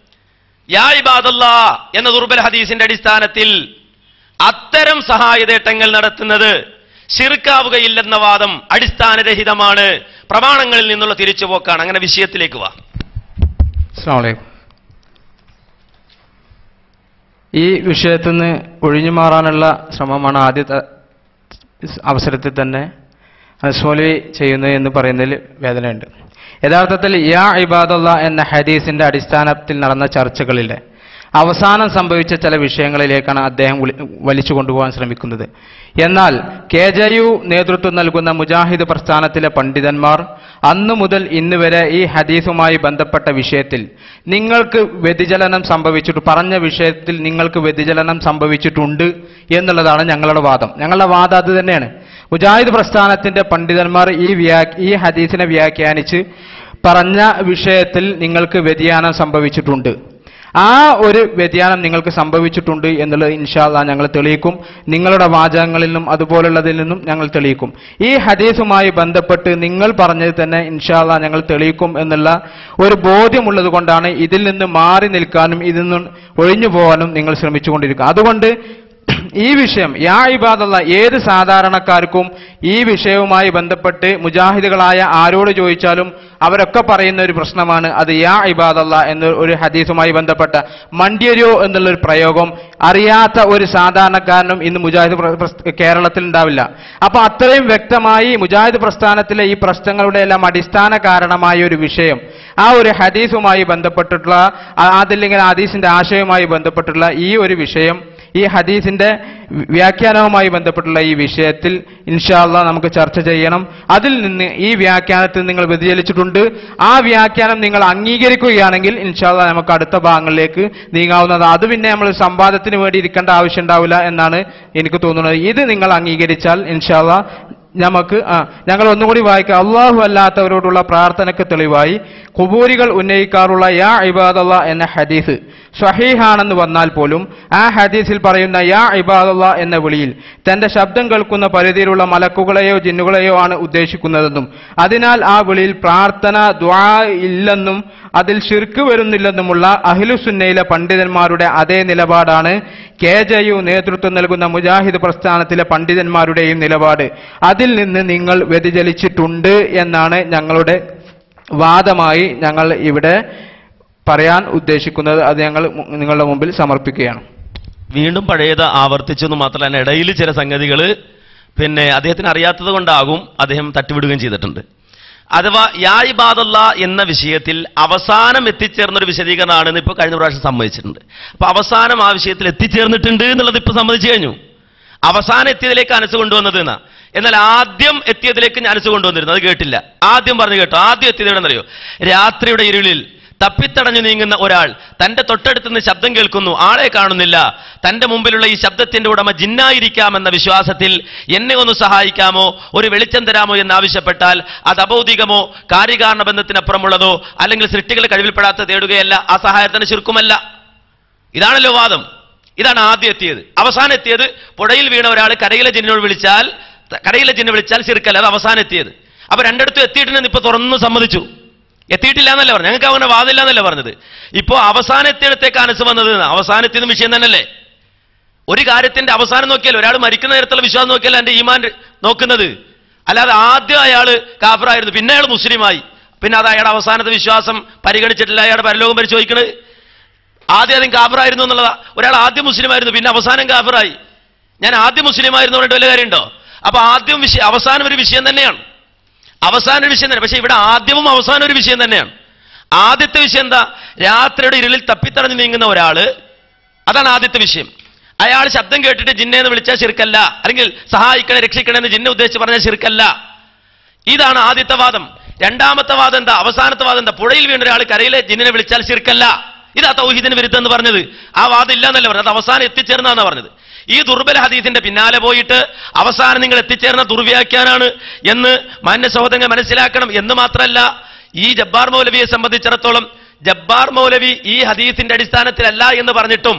Speaker 2: യാ ഇബാദല്ലാ എന്ന ദുർബൽ ഹദീസിന്റെ അടിസ്ഥാനത്തിൽ അത്തരം സഹായതേട്ടങ്ങൾ നടത്തുന്നത് ശിർക്കാവുകയില്ലെന്ന വാദം അടിസ്ഥാനരഹിതമാണ് പ്രമാണങ്ങളിൽ നിന്നുള്ള തിരിച്ചുപോക്കാണ് അങ്ങനെ വിഷയത്തിലേക്ക് വാ
Speaker 3: അസ്സാം വലൈക്കും ഈ വിഷയത്തിൽ നിന്ന് ഒഴിഞ്ഞു മാറാനുള്ള ശ്രമമാണ് ആദ്യത്തെ അവസരത്തിൽ തന്നെ അസ്മോലി ചെയ്യുന്നത് എന്ന് പറയുന്നതിൽ വേദനയുണ്ട് യഥാർത്ഥത്തിൽ യാ ഇബാദുള്ള എന്ന ഹദീസിന്റെ അടിസ്ഥാനത്തിൽ നടന്ന ചർച്ചകളിലെ അവസാനം സംഭവിച്ച ചില വിഷയങ്ങളിലേക്കാണ് അദ്ദേഹം വിളി- വലിച്ചു കൊണ്ടുപോകാൻ ശ്രമിക്കുന്നത് എന്നാൽ കെ ജെ യു നേതൃത്വം നൽകുന്ന മുജാഹിദ് പ്രസ്ഥാനത്തിലെ പണ്ഡിതന്മാർ അന്നു മുതൽ ഇന്ന് വരെ ഈ ഹദീസുമായി ബന്ധപ്പെട്ട വിഷയത്തിൽ നിങ്ങൾക്ക് വ്യതിചലനം സംഭവിച്ചിട്ട് പറഞ്ഞ വിഷയത്തിൽ നിങ്ങൾക്ക് വ്യതിചലനം സംഭവിച്ചിട്ടുണ്ട് എന്നുള്ളതാണ് ഞങ്ങളുടെ വാദം ഞങ്ങളുടെ വാദം അത് തന്നെയാണ് മുജാഹിദ് പ്രസ്ഥാനത്തിന്റെ പണ്ഡിതന്മാർ ഈ വ്യാ ഈ ഹദീസിനെ വ്യാഖ്യാനിച്ച് പറഞ്ഞ വിഷയത്തിൽ നിങ്ങൾക്ക് വ്യതിയാനം സംഭവിച്ചിട്ടുണ്ട് ആ ഒരു വ്യതിയാനം നിങ്ങൾക്ക് സംഭവിച്ചിട്ടുണ്ട് എന്നുള്ളത് ഇൻഷാല്ല ഞങ്ങൾ തെളിയിക്കും നിങ്ങളുടെ വാചകങ്ങളിൽ നിന്നും അതുപോലുള്ളതിൽ നിന്നും ഞങ്ങൾ തെളിയിക്കും ഈ ഹദീസുമായി ബന്ധപ്പെട്ട് നിങ്ങൾ പറഞ്ഞത് തന്നെ ഇൻഷാല്ല ഞങ്ങൾ തെളിയിക്കും എന്നുള്ള ഒരു ബോധ്യമുള്ളത് കൊണ്ടാണ് ഇതിൽ നിന്ന് മാറി നിൽക്കാനും ഇതിൽ നിന്ന് ഒഴിഞ്ഞു പോകാനും നിങ്ങൾ ശ്രമിച്ചുകൊണ്ടിരിക്കുക അതുകൊണ്ട് ഈ വിഷയം യാ ഇബാദല്ല ഏത് സാധാരണക്കാർക്കും ഈ വിഷയവുമായി ബന്ധപ്പെട്ട് മുജാഹിദുകളായ ആരോട് ചോദിച്ചാലും അവരൊക്കെ പറയുന്ന ഒരു പ്രശ്നമാണ് അത് യാ ഇബാദല്ല എന്ന ഒരു ഹദീസുമായി ബന്ധപ്പെട്ട മണ്ഡ്യരോ എന്നുള്ള ഒരു പ്രയോഗം അറിയാത്ത ഒരു സാധാരണക്കാരനും ഇന്ന് മുജാഹിദ് പ്ര- പ്രസ്- കേരളത്തിൽ ഉണ്ടാവില്ല അപ്പൊ അത്രയും വ്യക്തമായി മുജാഹിദ് പ്രസ്ഥാനത്തിലെ ഈ പ്രശ്നങ്ങളുടെ എല്ലാം അടിസ്ഥാന കാരണമായ ഒരു വിഷയം ആ ഒരു ഹദീസുമായി ബന്ധപ്പെട്ടിട്ടുള്ള ആ- അതല്ലെങ്കിൽ ഹദീസിന്റെ ആശയവുമായി ബന്ധപ്പെട്ടുള്ള ഈ ഒരു വിഷയം ഈ ഹദീസിന്റെ വ്യാഖ്യാനവുമായി ബന്ധപ്പെട്ടുള്ള ഈ വിഷയത്തിൽ ഇൻഷാല്ല നമുക്ക് ചർച്ച ചെയ്യണം അതിൽ നിന്ന് ഈ വ്യാഖ്യാനത്തിൽ നിങ്ങൾ വ്യതിചലിച്ചിട്ടുണ്ട് ആ വ്യാഖ്യാനം നിങ്ങൾ അംഗീകരിക്കുകയാണെങ്കിൽ ഇൻഷാല്ല നമുക്ക് അടുത്ത ഭാഗങ്ങളിലേക്ക് നീങ്ങാവുന്നതാണ് അത് പിന്നെ നമ്മൾ സംവാദത്തിന് വേണ്ടി ഇരിക്കേണ്ട ആവശ്യം ഉണ്ടാവില്ല എന്നാണ് എനിക്ക് തോന്നുന്നത് ഇത് നിങ്ങൾ അംഗീകരിച്ചാൽ ഇൻഷാല്ല നമുക്ക് ആ ഞങ്ങൾ ഒന്നുകൂടി വായിക്കാം അള്ളാഹു അല്ലാത്തവരോടുള്ള പ്രാർത്ഥനയ്ക്ക് തെളിവായി കുബൂരികൾ ഉന്നയിക്കാറുള്ള യാ ഇബാദല്ല എന്ന ഹദീസ് സ്വഹീഹാണെന്ന് വന്നാൽ പോലും ആ ഹദീസിൽ പറയുന്ന യാ ഇബാദല്ല എന്ന വിളിയിൽ തന്റെ ശബ്ദം കേൾക്കുന്ന പരിധിയിലുള്ള മലക്കുകളെയോ ജിന്നുകളെയോ ആണ് ഉദ്ദേശിക്കുന്നതെന്നും അതിനാൽ ആ വിളിയിൽ പ്രാർത്ഥന ദ്വാ ഇല്ലെന്നും അതിൽ ശിർക്ക് വരുന്നില്ലെന്നുമുള്ള അഹിലുസുന്നയിലെ പണ്ഡിതന്മാരുടെ അതേ നിലപാടാണ് കെ ജെ യു നേതൃത്വം നൽകുന്ന മുജാഹിദ് പ്രസ്ഥാനത്തിലെ പണ്ഡിതന്മാരുടെയും നിലപാട് അതിൽ നിന്ന് നിങ്ങൾ വ്യതിചലിച്ചിട്ടുണ്ട് എന്നാണ് ഞങ്ങളുടെ വാദമായി ഞങ്ങൾ ഇവിടെ പറയാൻ ഉദ്ദേശിക്കുന്നത് അത് ഞങ്ങൾ മു- നിങ്ങളുടെ മുമ്പിൽ സമർപ്പിക്കുകയാണ്
Speaker 2: വീണ്ടും പഴയത് ആവർത്തിച്ചു എന്ന് മാത്രമല്ല ഇടയിൽ ചില സംഗതികൾ പിന്നെ അദ്ദേഹത്തിന് അറിയാത്തത് കൊണ്ടാകും അദ്ദേഹം തട്ടിവിടുകയും ചെയ്തിട്ടുണ്ട് അഥവാ യാ ഇബാദല്ല എന്ന വിഷയത്തിൽ അവസാനം എത്തിച്ചേർന്ന ഒരു വിശദീകരണമാണെന്ന് ഇപ്പോൾ കഴിഞ്ഞ പ്രാവശ്യം സമ്മതിച്ചിട്ടുണ്ട് അപ്പൊ അവസാനം ആ വിഷയത്തിൽ എത്തിച്ചേർന്നിട്ടുണ്ട് എന്നുള്ളത് ഇപ്പൊ സമ്മതിച്ചു കഴിഞ്ഞു അവസാനം എത്തിയതിലേക്ക് അനസ് കൊണ്ടുവന്നത് എന്നാ എന്നാൽ ആദ്യം എത്തിയതിലേക്ക് ഞാൻ അനസ് കൊണ്ടുവന്നിരുന്നു അത് കേട്ടില്ല ആദ്യം പറഞ്ഞു കേട്ടോ ആദ്യം എത്തിയത് എവിടെന്നറിയോ രാത്രിയുടെ ഇരുളിൽ തപ്പിത്തടഞ്ഞു നീങ്ങുന്ന ഒരാൾ തന്റെ തൊട്ടടുത്ത് നിന്ന് ശബ്ദം കേൾക്കുന്നു ആളെ കാണുന്നില്ല തന്റെ മുമ്പിലുള്ള ഈ ശബ്ദത്തിന്റെ ഉടമ ജിന്നായിരിക്കാമെന്ന വിശ്വാസത്തിൽ എന്നെ ഒന്ന് സഹായിക്കാമോ ഒരു വെളിച്ചം തരാമോ എന്ന് ആവശ്യപ്പെട്ടാൽ അത് അബൗദികമോ കാര്യകാരണ ബന്ധത്തിനപ്പുറമുള്ളതോ അല്ലെങ്കിൽ സൃഷ്ടികളുടെ കഴിവിൽപ്പെടാത്ത തേടുകയല്ല ആ സഹായത്തിന് ചുരുക്കുമല്ല ഇതാണല്ലോ വാദം ഇതാണ് ആദ്യം എത്തിയത് അവസാനം എത്തിയത് പുഴയിൽ വീണ ഒരാൾ കരയിലെ ജിന്നോട് വിളിച്ചാൽ ത- കരയിലെ ജിന്നെ വിളിച്ചാൽ ശിർക്കല്ല അത് അവസാനം എത്തിയത് അപ്പൊ രണ്ടിടത്തും എത്തിയിട്ടുണ്ടെന്ന് ഇപ്പൊ തുറന്നു സമ്മതിച്ചു എത്തിയിട്ടില്ല എന്നല്ല പറഞ്ഞു ഞങ്ങൾക്ക് അങ്ങനെ വാദില്ല എന്നല്ല പറഞ്ഞത് ഇപ്പോ അവസാനം എത്തിയിടത്തേക്ക് അനസ് വന്നത് എന്ന്. അവസാനം എത്തിയത് വിഷയം തന്നെയല്ലേ ഒരു കാര്യത്തിന്റെ അവസാനം നോക്കിയാൽ ഒരാൾ മരിക്കുന്ന നേരത്തുള്ള വിശ്വാസം നോക്കിയാൽ എന്റെ ഈമാൻ നോക്കുന്നത് അല്ലാതെ ആദ്യം അയാൾ കാഫറായിരുന്നു പിന്നെ അയാൾ മുസ്ലിമായി പിന്നെ അത് അയാളുടെ അവസാനത്തെ വിശ്വാസം പരിഗണിച്ചിട്ടില്ല അയാളുടെ പരലോകം പരിശോധിക്കണത് ആദ്യം ആദ്യം കാഫറായിരുന്നു എന്നുള്ളതാ ഒരാൾ ആദ്യം മുസ്ലിമായിരുന്നു പിന്നെ അവസാനം കാഫറായി ഞാൻ ആദ്യം മുസ്ലിമായിരുന്നു പറഞ്ഞിട്ട് വല്ല കാര്യമുണ്ടോ അപ്പൊ ആദ്യം വിഷയം അവസാനം ഒരു വിഷയം തന്നെയാണ് അവസാന ഒരു വിഷയം തന്നെ പക്ഷെ ഇവിടെ ആദ്യവും അവസാനം ഒരു വിഷയം തന്നെയാണ് ആദ്യത്തെ വിഷയം എന്താ രാത്രിയുടെ ഇരുളിൽ തപ്പിത്തടഞ്ഞു നീങ്ങുന്ന ഒരാള് അതാണ് ആദ്യത്തെ വിഷയം അയാൾ ശബ്ദം കേട്ടിട്ട് ജിന്നേന്ന് വിളിച്ചാൽ ശിർക്കല്ല അല്ലെങ്കിൽ സഹായിക്കണേ രക്ഷിക്കണേ എന്ന് ജിന്നെ ഉദ്ദേശിച്ച് പറഞ്ഞാൽ ശിർക്കല്ല ഇതാണ് ആദ്യത്തെ വാദം രണ്ടാമത്തെ വാദം എന്താ അവസാനത്തെ വാദം എന്താ പുഴയിൽ വീണ ഒരാൾ കരയിലെ ജിന്നിനെ വിളിച്ചാൽ ശിർക്കല്ല ഇതാ തൗഹീദിന് വിരുദ്ധം എന്ന് പറഞ്ഞത് ആ വാദം ഇല്ല എന്നല്ല പറഞ്ഞത് അത് അവസാനം എത്തിച്ചേർന്നാണ് പറഞ്ഞത് ഈ ദുർബല ഹദീസിന്റെ പിന്നാലെ പോയിട്ട് അവസാനം നിങ്ങൾ എത്തിച്ചേർന്ന ദുർവ്യാഖ്യാനാണ് എന്ന് മാന്യ സഹോദരങ്ങൾ മനസ്സിലാക്കണം എന്ന് മാത്രമല്ല ഈ ജബ്ബാർ മൗലവിയെ സംബന്ധിച്ചിടത്തോളം ജബ്ബാർ മൗലവി ഈ ഹദീസിന്റെ അടിസ്ഥാനത്തിലല്ല എന്ന് പറഞ്ഞിട്ടും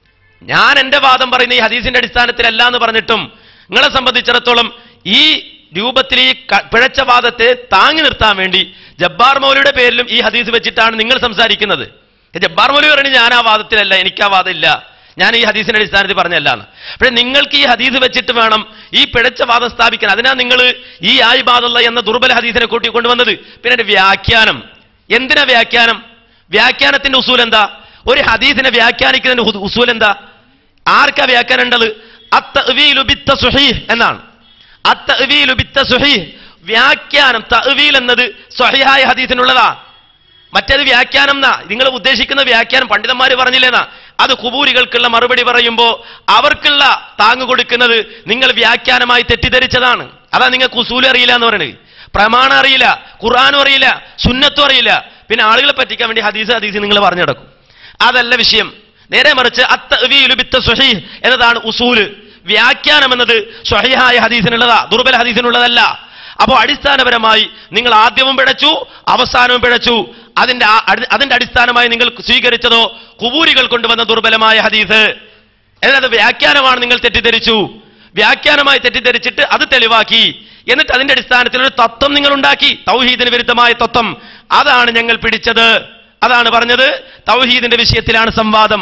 Speaker 2: ഞാൻ എന്റെ വാദം പറയുന്ന ഈ ഹദീസിന്റെ അടിസ്ഥാനത്തിലല്ല എന്ന് പറഞ്ഞിട്ടും നിങ്ങളെ സംബന്ധിച്ചിടത്തോളം ഈ രൂപത്തിൽ ഈ ക- പിഴച്ച വാദത്തെ താങ്ങി നിർത്താൻ വേണ്ടി ജബ്ബാർ മൗലിയുടെ പേരിലും ഈ ഹദീസ് വെച്ചിട്ടാണ് നിങ്ങൾ സംസാരിക്കുന്നത് ജബ്ബാർ മൗലി പറഞ്ഞു ഞാൻ ആ വാദത്തിലല്ല എനിക്ക് ആ വാദം ഇല്ല ഞാൻ ഈ ഹദീസിന്റെ അടിസ്ഥാനത്തിൽ പറഞ്ഞല്ല എന്ന് പക്ഷെ നിങ്ങൾക്ക് ഈ ഹദീസ് വെച്ചിട്ട് വേണം ഈ പിഴച്ച വാദം സ്ഥാപിക്കാൻ അതിനാ നിങ്ങൾ ഈ ആയി ബാദുള്ള എന്ന ദുർബല ഹദീസിനെ കൂട്ടി കൊണ്ടുവന്നത് പിന്നെ അതിന്റെ വ്യാഖ്യാനം എന്തിനാ വ്യാഖ്യാനം വ്യാഖ്യാനത്തിന്റെ ഉസൂൽ എന്താ ഒരു ഹദീസിനെ വ്യാഖ്യാനിക്കുന്നതിന്റെ ഉ- ഉസൂൽ എന്താ ആർക്കാ വ്യാഖ്യാനേണ്ടത് അത്തഅ്വീലു ബിത്തസ്വഹീഹ് എന്നാണ് അത്തഅ്വീലു ബിത്തസ്വഹീഹ് വ്യാഖ്യാനം തഅ്വീൽ എന്നത് സ്വഹിഹായ ഹദീസിനുള്ളതാ മറ്റേത് വ്യാഖ്യാനം എന്നാ നിങ്ങൾ ഉദ്ദേശിക്കുന്ന വ്യാഖ്യാനം പണ്ഡിതന്മാർ പറഞ്ഞില്ലേന്നാ അത് കുബൂരികൾക്കുള്ള മറുപടി പറയുമ്പോ അവർക്കുള്ള താങ്ങ് കൊടുക്കുന്നത് നിങ്ങൾ വ്യാഖ്യാനമായി തെറ്റിദ്ധരിച്ചതാണ് അതാ നിങ്ങൾക്ക് ഉസൂൽ അറിയില്ല എന്ന് പറയുന്നത് പ്രമാണം അറിയില്ല ഖുർആാനും അറിയില്ല സുന്നത്തും അറിയില്ല പിന്നെ ആളുകളെ പറ്റിക്കാൻ വേണ്ടി ഹദീസ് ഹദീസ് നിങ്ങൾ പറഞ്ഞു നടക്കും അതല്ല വിഷയം നേരെ മറിച്ച് അത്തഅ്വീലു ബിത്തസ്വഹീഹ് എന്നതാണ് ഉസൂല് വ്യാഖ്യാനം എന്നത് സ്വഹീഹായ ഹദീസിനുള്ളതാ ദുർബല ഹദീസിനുള്ളതല്ല അപ്പോൾ അടിസ്ഥാനപരമായി നിങ്ങൾ ആദ്യവും പിഴച്ചു അവസാനവും പിഴച്ചു അതിന്റെ ആ- അടി- അതിന്റെ അടിസ്ഥാനമായി നിങ്ങൾ സ്വീകരിച്ചതോ കുബൂരികൾ കൊണ്ടുവന്ന ദുർബലമായ ഹദീസ് എന്നാൽ അത് വ്യാഖ്യാനമാണ് നിങ്ങൾ തെറ്റിദ്ധരിച്ചു വ്യാഖ്യാനമായി തെറ്റിദ്ധരിച്ചിട്ട് അത് തെളിവാക്കി എന്നിട്ട് അതിന്റെ അടിസ്ഥാനത്തിൽ ഒരു തത്വം നിങ്ങൾ ഉണ്ടാക്കി തൗഹീദിന് വിരുദ്ധമായ തത്വം അതാണ് ഞങ്ങൾ പിടിച്ചത് അതാണ് പറഞ്ഞത് തൗഹീദിന്റെ വിഷയത്തിലാണ് സംവാദം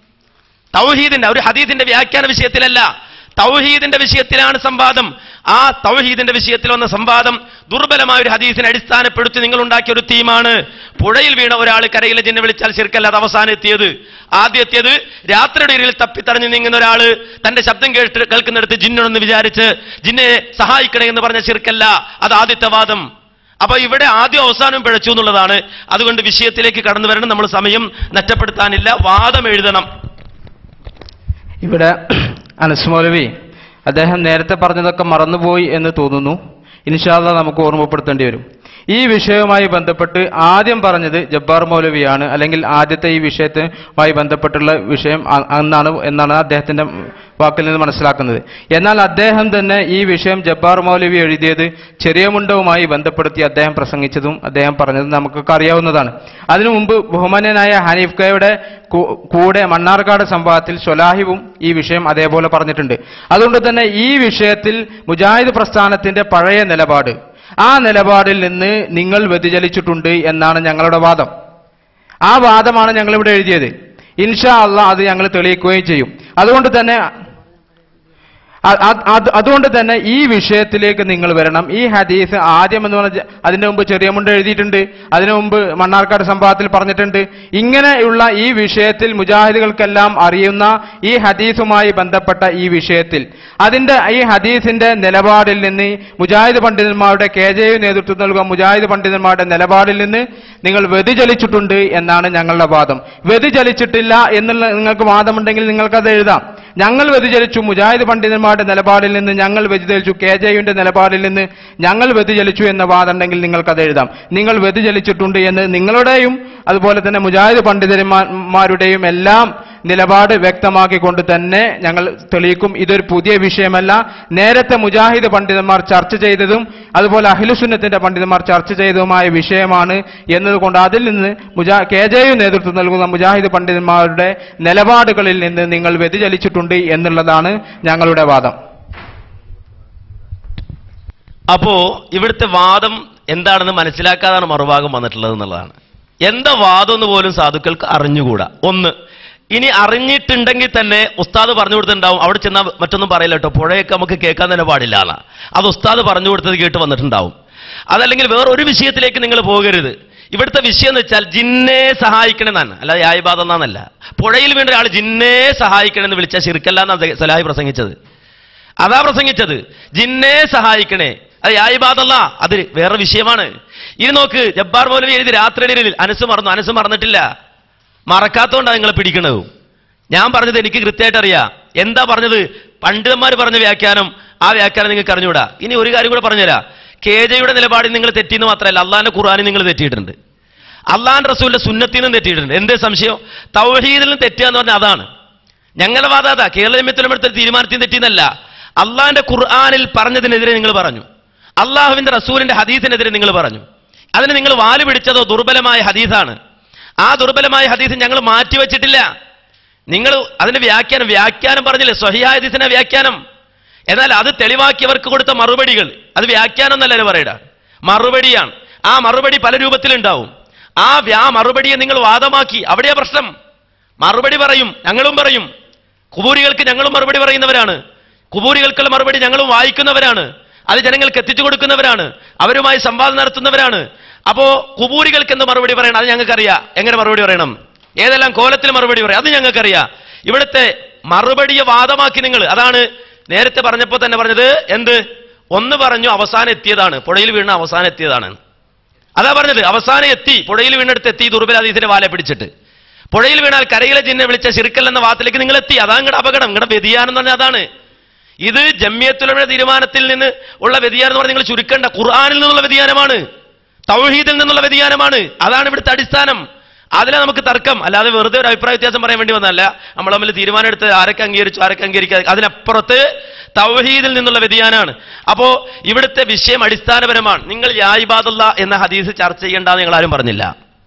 Speaker 2: തൗഹീദിന്റെ ഒരു ഹദീദിന്റെ വ്യാഖ്യാന വിഷയത്തിലല്ല തൗഹീദിന്റെ വിഷയത്തിലാണ് സംവാദം ആ തൗഹീദിന്റെ വിഷയത്തിൽ വന്ന സംവാദം ദുർബലമായ ഒരു ഹദീസിനെ അടിസ്ഥാനപ്പെടുത്തി നിങ്ങൾ ഉണ്ടാക്കിയ ഒരു തീമാണ് പുഴയിൽ വീണ ഒരാൾ കരയിലെ ജിന്നെ വിളിച്ചാൽ ശരിക്കല്ല അത് അവസാനം എത്തിയത് ആദ്യം എത്തിയത് രാത്രിയുടെ ഇരയിൽ തപ്പിത്തറഞ്ഞു നീങ്ങുന്ന ഒരാള് തന്റെ ശബ്ദം കേട്ട് കേൾക്കുന്നിടത്ത് ജിന്നൊന്ന് വിചാരിച്ച് ജിന്നെ സഹായിക്കണേ എന്ന് പറഞ്ഞ ശിർക്കല്ല അത് ആദ്യത്തെ വാദം അപ്പൊ ഇവിടെ ആദ്യം അവസാനം പിഴച്ചു എന്നുള്ളതാണ് അതുകൊണ്ട് വിഷയത്തിലേക്ക് കടന്നു വരണം നമ്മൾ സമയം നഷ്ടപ്പെടുത്താനില്ല വാദം എഴുതണം
Speaker 3: ഇവിടെ അനസ് മൗലവി അദ്ദേഹം നേരത്തെ പറഞ്ഞതൊക്കെ മറന്നുപോയി എന്ന് തോന്നുന്നു ഇൻഷാല്ല നമുക്ക് ഓർമ്മപ്പെടുത്തേണ്ടി വരും ഈ വിഷയവുമായി ബന്ധപ്പെട്ട് ആദ്യം പറഞ്ഞത് ജബ്ബാർ മൗലവിയാണ് അല്ലെങ്കിൽ ആദ്യത്തെ ഈ വിഷയത്തുമായി ബന്ധപ്പെട്ടുള്ള വിഷയം അ- അന്നാണ് എന്നാണ് അദ്ദേഹത്തിന്റെ വാക്കിൽ നിന്ന് മനസ്സിലാക്കുന്നത് എന്നാൽ അദ്ദേഹം തന്നെ ഈ വിഷയം ജബ്ബാർ മൗലവി എഴുതിയത് ചെറിയ മുണ്ടവുമായി ബന്ധപ്പെടുത്തി അദ്ദേഹം പ്രസംഗിച്ചതും അദ്ദേഹം പറഞ്ഞതും നമുക്കൊക്കെ അറിയാവുന്നതാണ് അതിനു മുമ്പ് ബഹുമാന്യനായ ഹനീഫ് കയുടെ കൂ- കൂടെ മണ്ണാർക്കാട് സംഭവത്തിൽ സ്വലാഹിബും ഈ വിഷയം അതേപോലെ പറഞ്ഞിട്ടുണ്ട് അതുകൊണ്ട് തന്നെ ഈ വിഷയത്തിൽ മുജാഹിദ് പ്രസ്ഥാനത്തിന്റെ പഴയ നിലപാട് ആ നിലപാടിൽ നിന്ന് നിങ്ങൾ വ്യതിചലിച്ചിട്ടുണ്ട് എന്നാണ് ഞങ്ങളുടെ വാദം ആ വാദമാണ് ഞങ്ങൾ ഇവിടെ എഴുതിയത് ഇൻഷാ അള്ളാ അത് ഞങ്ങൾ തെളിയിക്കുകയും ചെയ്യും അതുകൊണ്ട് തന്നെ അ- അത് അത് അതുകൊണ്ട് തന്നെ ഈ വിഷയത്തിലേക്ക് നിങ്ങൾ വരണം ഈ ഹദീസ് ആദ്യം എന്ന് പറഞ്ഞ അതിനു മുമ്പ് ചെറിയ മുണ്ട് എഴുതിയിട്ടുണ്ട് അതിനു മുമ്പ് മണ്ണാർക്കാട് സംഭവത്തിൽ പറഞ്ഞിട്ടുണ്ട് ഇങ്ങനെയുള്ള ഈ വിഷയത്തിൽ മുജാഹിദുകൾക്കെല്ലാം അറിയുന്ന ഈ ഹദീസുമായി ബന്ധപ്പെട്ട ഈ വിഷയത്തിൽ അതിന്റെ ഈ ഹദീസിന്റെ നിലപാടിൽ നിന്ന് മുജാഹിദ് പണ്ഡിതന്മാരുടെ കെ ജെ യു നേതൃത്വം നൽകുന്ന മുജാഹിദ് പണ്ഡിതന്മാരുടെ നിലപാടിൽ നിന്ന് നിങ്ങൾ വ്യതിചലിച്ചിട്ടുണ്ട് എന്നാണ് ഞങ്ങളുടെ വാദം വ്യതിചലിച്ചിട്ടില്ല എന്നുള്ള നിങ്ങൾക്ക് വാദമുണ്ടെങ്കിൽ നിങ്ങൾക്കത് എഴുതാം ഞങ്ങൾ വ്യതിചലിച്ചു മുജാഹിദ് പണ്ഡിതന്മാരുടെ നിലപാടിൽ നിന്ന് ഞങ്ങൾ വ്യതിചലിച്ചു കെ ജെ യുവിന്റെ നിലപാടിൽ നിന്ന് ഞങ്ങൾ വ്യതിചലിച്ചു എന്ന വാദമുണ്ടെങ്കിൽ നിങ്ങൾക്കത് എഴുതാം നിങ്ങൾ വ്യതിചലിച്ചിട്ടുണ്ട് എന്ന് നിങ്ങളുടെയും അതുപോലെ തന്നെ മുജാഹിദ് പണ്ഡിതന്മാരുടെയും എല്ലാം നിലപാട് വ്യക്തമാക്കിക്കൊണ്ട് തന്നെ ഞങ്ങൾ തെളിയിക്കും ഇതൊരു പുതിയ വിഷയമല്ല നേരത്തെ മുജാഹിദ് പണ്ഡിതന്മാർ ചർച്ച ചെയ്തതും അതുപോലെ അഖിലുസുന്നത്തിന്റെ പണ്ഡിതന്മാർ ചർച്ച ചെയ്തതുമായ വിഷയമാണ് എന്നതുകൊണ്ട് അതിൽ നിന്ന് മുജാ കെ ജെ യു നേതൃത്വം നൽകുന്ന മുജാഹിദ് പണ്ഡിതന്മാരുടെ നിലപാടുകളിൽ നിന്ന് നിങ്ങൾ വ്യതിചലിച്ചിട്ടുണ്ട് എന്നുള്ളതാണ് ഞങ്ങളുടെ വാദം
Speaker 2: അപ്പോ ഇവിടുത്തെ വാദം എന്താണെന്ന് മനസ്സിലാക്കാതാണ് മറുഭാഗം വന്നിട്ടുള്ളത് എന്നുള്ളതാണ് എന്താ വാദം എന്ന് പോലും സാധുക്കൾക്ക് അറിഞ്ഞുകൂടാ ഒന്ന് ഇനി അറിഞ്ഞിട്ടുണ്ടെങ്കിൽ തന്നെ ഉസ്താദ് പറഞ്ഞു കൊടുത്തിട്ടുണ്ടാവും അവിടെ ചെന്നാൽ മറ്റൊന്നും പറയില്ല കേട്ടോ പുഴയൊക്കെ നമുക്ക് കേൾക്കാൻ തന്നെ പാടില്ല എന്നാ അത് ഉസ്താദ് പറഞ്ഞു കൊടുത്തത് കേട്ട് വന്നിട്ടുണ്ടാവും അതല്ലെങ്കിൽ വേറെ ഒരു വിഷയത്തിലേക്ക് നിങ്ങൾ പോകരുത് ഇവിടുത്തെ വിഷയം എന്ന് വെച്ചാൽ ജിന്നെ സഹായിക്കണമെന്നാണ് അല്ല യായ്ബാദം എന്നാന്നല്ല പുഴയിൽ വീണ്ട ഒരാൾ ജിന്നെ സഹായിക്കണമെന്ന് വിളിച്ചാൽ ശിർക്കല്ല എന്നാണ് സലാഹി പ്രസംഗിച്ചത് അതാ പ്രസംഗിച്ചത് ജിന്നെ സഹായിക്കണേ അത് യായിബാദല്ല അത് വേറെ വിഷയമാണ് ഇനി നോക്ക് ജബ്ബാർ മൗലവി എഴുതി രാത്രിയിൽ അനസ് മറന്നു അനസ് മറന്നിട്ടില്ല മറക്കാത്തോണ്ടാണ് നിങ്ങളെ പിടിക്കണത് ഞാൻ പറഞ്ഞത് എനിക്ക് കൃത്യമായിട്ട് അറിയാം എന്താ പറഞ്ഞത് പണ്ഡിതന്മാർ പറഞ്ഞ വ്യാഖ്യാനം ആ വ്യാഖ്യാനം നിങ്ങൾക്ക് അറിഞ്ഞൂടാ ഇനി ഒരു കാര്യം കൂടെ പറഞ്ഞുതരാം കെ ജെയുടെ നിലപാടിൽ നിങ്ങൾ തെറ്റിയെന്ന് മാത്രമല്ല അള്ളാന്റെ ഖുർആാനിൽ നിങ്ങൾ തെറ്റിയിട്ടുണ്ട് അള്ളാൻ റസൂലിന്റെ സുന്നത്തിൽ നിന്നും തെറ്റിയിട്ടുണ്ട് എന്തേ സംശയം തൗഹീദിൽ നിന്ന് തെറ്റുക എന്ന് പറഞ്ഞാൽ അതാണ് ഞങ്ങളുടെ വാദം അതാ കേരള നിമിത്തമെടുത്ത തീരുമാനത്തിൽ തെറ്റിയെന്നല്ല അള്ളാന്റെ ഖുർആാനിൽ പറഞ്ഞതിനെതിരെ നിങ്ങൾ പറഞ്ഞു അള്ളാഹുവിന്റെ റസൂലിന്റെ ഹദീസിനെതിരെ നിങ്ങൾ പറഞ്ഞു അതിന് നിങ്ങൾ വാല് പിടിച്ചതോ ദുർബലമായ ഹദീസാണ് ആ ദുർബലമായ ഹദീസ് ഞങ്ങൾ മാറ്റിവെച്ചിട്ടില്ല നിങ്ങൾ അതിന്റെ വ്യാഖ്യാനം വ്യാഖ്യാനം പറഞ്ഞില്ലേ സ്വഹിയായ ഹദീസിന്റെ വ്യാഖ്യാനം എന്നാൽ അത് തെളിവാക്കിയവർക്ക് കൊടുത്ത മറുപടികൾ അത് വ്യാഖ്യാനം എന്നല്ല പറയട മറുപടിയാണ് ആ മറുപടി പല രൂപത്തിലുണ്ടാവും ആ വ്യാ മറുപടിയെ നിങ്ങൾ വാദമാക്കി അവിടെയാ പ്രശ്നം മറുപടി പറയും ഞങ്ങളും പറയും കുബൂരികൾക്ക് ഞങ്ങളും മറുപടി പറയുന്നവരാണ് കുബൂരികൾക്കുള്ള മറുപടി ഞങ്ങളും വായിക്കുന്നവരാണ് അത് ജനങ്ങൾക്ക് എത്തിച്ചു കൊടുക്കുന്നവരാണ് അവരുമായി സംവാദം നടത്തുന്നവരാണ് അപ്പോ കുബൂരികൾക്ക് എന്ത് മറുപടി പറയണം അത് ഞങ്ങൾക്കറിയാം എങ്ങനെ മറുപടി പറയണം ഏതെല്ലാം കോലത്തിൽ മറുപടി പറയാം അത് ഞങ്ങൾക്കറിയാം ഇവിടുത്തെ മറുപടിയെ വാദമാക്കി നിങ്ങൾ അതാണ് നേരത്തെ പറഞ്ഞപ്പോൾ തന്നെ പറഞ്ഞത് എന്ത് ഒന്ന് പറഞ്ഞു അവസാനം എത്തിയതാണ് പുഴയിൽ വീണ അവസാനം എത്തിയതാണ് അതാ പറഞ്ഞത് അവസാനം എത്തി പുഴയിൽ വീണെടുത്ത് എത്തി ദുർബലാദീസിന്റെ വാലെ പിടിച്ചിട്ട് പുഴയിൽ വീണാൽ കരയിലെ ജിന്നെ വിളിച്ച ശിർക്കൽ എന്ന വാത്തിലേക്ക് നിങ്ങൾ എത്തി അതാണ് നിങ്ങളുടെ അപകടം നിങ്ങളുടെ വ്യതിയാനം എന്ന് പറഞ്ഞാൽ അതാണ് ഇത് ജമ്മിയത്തുലയുടെ തീരുമാനത്തിൽ നിന്ന് ഉള്ള വ്യതിയാനം എന്ന് പറഞ്ഞാൽ നിങ്ങൾ ചുരുക്കേണ്ട ഖുർആാനിൽ നിന്നുള്ള വ്യതിയാനമാണ് തൗഹീദിൽ നിന്നുള്ള വ്യതിയാനമാണ് അതാണ് ഇവിടുത്തെ അടിസ്ഥാനം അതിലെ നമുക്ക് തർക്കം അല്ലാതെ വെറുതെ ഒരു അഭിപ്രായ വ്യത്യാസം പറയാൻ വേണ്ടി വന്നല്ല നമ്മൾ തമ്മിൽ തീരുമാനം എടുത്ത് ആരൊക്കെ അംഗീകരിച്ചു ആരൊക്കെ അംഗീകരിക്കാതെ അതിനപ്പുറത്ത് തൗഹീദിൽ നിന്നുള്ള വ്യതിയാനാണ് അപ്പോ ഇവിടുത്തെ വിഷയം അടിസ്ഥാനപരമാണ് നിങ്ങൾ യായിബാദുള്ള എന്ന ഹദീസ് ചർച്ച ചെയ്യേണ്ടെന്ന് നിങ്ങൾ ആരും പറഞ്ഞില്ല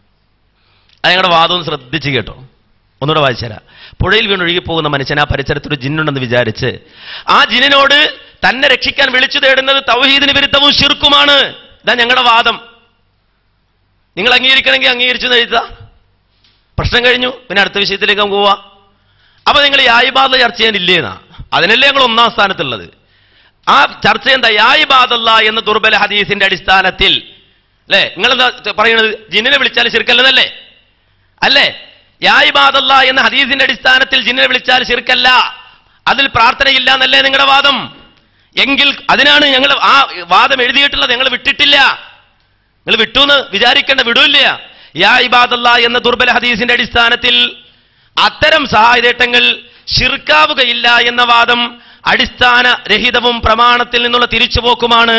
Speaker 2: അത് ഞങ്ങളുടെ വാദം ഒന്ന് ശ്രദ്ധിച്ച് കേട്ടോ ഒന്നുകൂടെ വായിച്ചുതരാം പുഴയിൽ വീണൊഴുകി പോകുന്ന മനുഷ്യൻ ആ പരിസരത്തൊരു ജിന്നുണ്ടെന്ന് വിചാരിച്ച് ആ ജിന്നിനോട് തന്നെ രക്ഷിക്കാൻ വിളിച്ചു തേടുന്നത് തൗഹീദിന് വിരുദ്ധവും ശിർക്കുമാണ് ഇതാ ഞങ്ങളുടെ വാദം നിങ്ങൾ അംഗീകരിക്കണമെങ്കിൽ അംഗീകരിച്ചു എഴുതാ പ്രശ്നം കഴിഞ്ഞു പിന്നെ അടുത്ത വിഷയത്തിലേക്ക് നമുക്ക് പോവാം അപ്പൊ നിങ്ങൾ യായിബാദ ചർച്ച ചെയ്യാനില്ലേന്നാ അതിനല്ലേ ഞങ്ങൾ ഒന്നാം സ്ഥാനത്തുള്ളത് ആ ചർച്ച എന്താ യായിബാദല്ല എന്ന ദുർബല ഹദീസിന്റെ അടിസ്ഥാനത്തിൽ അല്ലേ നിങ്ങളെന്താ പറയുന്നത് ജിന്നിനെ വിളിച്ചാൽ ശിർക്കല്ലെന്നല്ലേ അല്ലേ യായിബാദല്ല എന്ന ഹദീസിന്റെ അടിസ്ഥാനത്തിൽ ജിന്നിനെ വിളിച്ചാൽ ശിർക്കല്ല അതിൽ പ്രാർത്ഥനയില്ല എന്നല്ലേ നിങ്ങളുടെ വാദം എങ്കിൽ അതിനാണ് ഞങ്ങൾ ആ വാദം എഴുതിയിട്ടുള്ളത് ഞങ്ങൾ വിട്ടിട്ടില്ല നിങ്ങൾ വിട്ടു എന്ന് വിചാരിക്കേണ്ട വിടൂല്ല യാ ഇബാദല്ല എന്ന ദുർബല ഹദീസിന്റെ അടിസ്ഥാനത്തിൽ അത്തരം സഹായതേട്ടങ്ങൾ ശിർക്കാവുകയില്ല എന്ന വാദം അടിസ്ഥാന രഹിതവും പ്രമാണത്തിൽ നിന്നുള്ള തിരിച്ചുപോക്കുമാണ്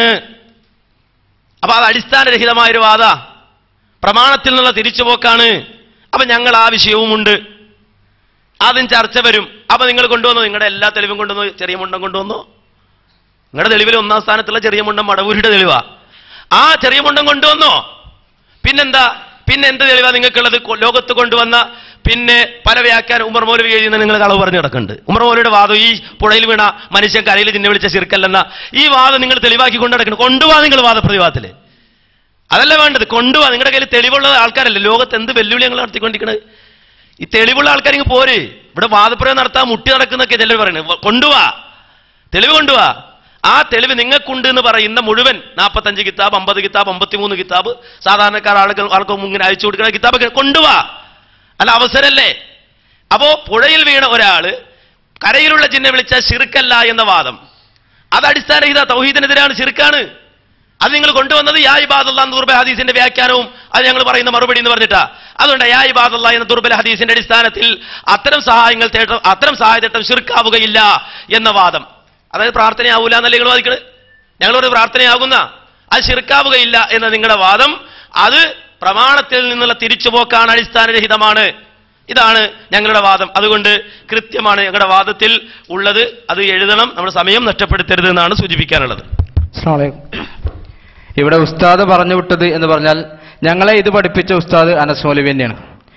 Speaker 2: അപ്പൊ അത് അടിസ്ഥാനരഹിതമായ ഒരു വാദ പ്രമാണത്തിൽ നിന്നുള്ള തിരിച്ചുപോക്കാണ് അപ്പൊ ഞങ്ങൾ ആ വിഷയവുമുണ്ട് അതും ചർച്ച വരും അപ്പൊ നിങ്ങൾ കൊണ്ടുവന്നു നിങ്ങളുടെ എല്ലാ തെളിവും കൊണ്ടുവന്നു ചെറിയ മുണ്ടം കൊണ്ടുവന്നു നിങ്ങളുടെ തെളിവിൽ ഒന്നാം സ്ഥാനത്തുള്ള ചെറിയ മുണ്ടം മടവൂരിയുടെ തെളിവാ ആ ചെറിയ മുണ്ടം കൊണ്ടുവന്നോ പിന്നെന്താ പിന്നെ എന്ത് തെളിവാ നിങ്ങൾക്കുള്ളത് കൊ- ലോകത്ത് കൊണ്ടുവന്ന പിന്നെ പല വ്യാഖ്യാനം ഉമർ മൗലവി എഴുതുന്ന നിങ്ങൾ കളവ് പറഞ്ഞു കിടക്കുന്നുണ്ട് ഉമർ മൗലവിയുടെ വാദം ഈ പുഴയിൽ വീണ മനുഷ്യൻ കരയിൽ ചിന്നെ വിളിച്ച ശിർക്കല്ലെന്ന ഈ വാദം നിങ്ങൾ തെളിവാക്കി കൊണ്ട് നടക്കണം കൊണ്ടുപോവാ നിങ്ങൾ വാദപ്രതിവാദത്തില് അതല്ല വേണ്ടത് കൊണ്ടുപോവാ നിങ്ങളുടെ കയ്യിൽ തെളിവുള്ള ആൾക്കാരല്ലേ ലോകത്ത് എന്ത് വെല്ലുവിളി ഞങ്ങൾ നടത്തിക്കൊണ്ടിരിക്കണത് ഈ തെളിവുള്ള ആൾക്കാർ ഇങ്ങ് പോര് ഇവിടെ വാദപ്രയോഗം നടത്താൻ മുട്ടി നടക്കുന്നൊക്കെ ചിലർ പറയുന്നത് വ- കൊണ്ടുപോവാ തെളിവ് കൊണ്ടുവാ ആ തെളിവ് നിങ്ങൾക്കുണ്ട് എന്ന് പറയുന്ന മുഴുവൻ നാൽപ്പത്തഞ്ച് കിതാബ് അമ്പത് കിതാബ് അമ്പത്തിമൂന്ന് കിതാബ് സാധാരണക്കാർ ആളുകൾ ആർക്കും ഇങ്ങനെ അയച്ചു കൊടുക്കുന്ന കിതാബ് കൊണ്ടുവാ അല്ല അവസരല്ലേ അപ്പോ പുഴയിൽ വീണ ഒരാള് കരയിലുള്ള ജിന്നെ വിളിച്ച ശിർക്കല്ല എന്ന വാദം അത് അടിസ്ഥാനഹിത തൗഹീദിനെതിരാണ് ശിർക്കാണ് അത് നിങ്ങൾ കൊണ്ടുവന്നത് യാ ഇബാദുള്ള എന്ന ദുർബല ഹദീസിന്റെ വ്യാഖ്യാനവും അത് ഞങ്ങൾ പറയുന്ന മറുപടി എന്ന് പറഞ്ഞിട്ടാ അതുകൊണ്ട് യാ ഇബാദുള്ള എന്ന ദുർബല ഹദീസിന്റെ അടിസ്ഥാനത്തിൽ അത്തരം സഹായങ്ങൾ തേട്ടം അത്തരം സഹായത്തേട്ടം ശിർക്കാവുകയില്ല എന്ന വാദം അതായത് പ്രാർത്ഥനയാവൂല എന്നല്ലേ നിങ്ങൾ വാദിക്കണത് ഞങ്ങളോട് പ്രാർത്ഥനയാകുന്ന അത് ശിർക്കാവുകയില്ല എന്ന നിങ്ങളുടെ വാദം അത് പ്രമാണത്തിൽ നിന്നുള്ള തിരിച്ചുപോക്കാണ് അടിസ്ഥാനരഹിതമാണ് ഇതാണ് ഞങ്ങളുടെ വാദം അതുകൊണ്ട് കൃത്യമാണ് ഞങ്ങളുടെ വാദത്തിൽ ഉള്ളത് അത് എഴുതണം നമ്മുടെ സമയം നഷ്ടപ്പെടുത്തരുത് എന്നാണ് സൂചിപ്പിക്കാനുള്ളത്
Speaker 3: അസ്സലാമു അലൈക്കും. ഇവിടെ ഉസ്താദ് പറഞ്ഞു വിട്ടത് എന്ന് പറഞ്ഞാൽ ഞങ്ങളെ ഇത് പഠിപ്പിച്ച ഉസ്താദ് അനസ് മൗലവി തന്നെയാണ്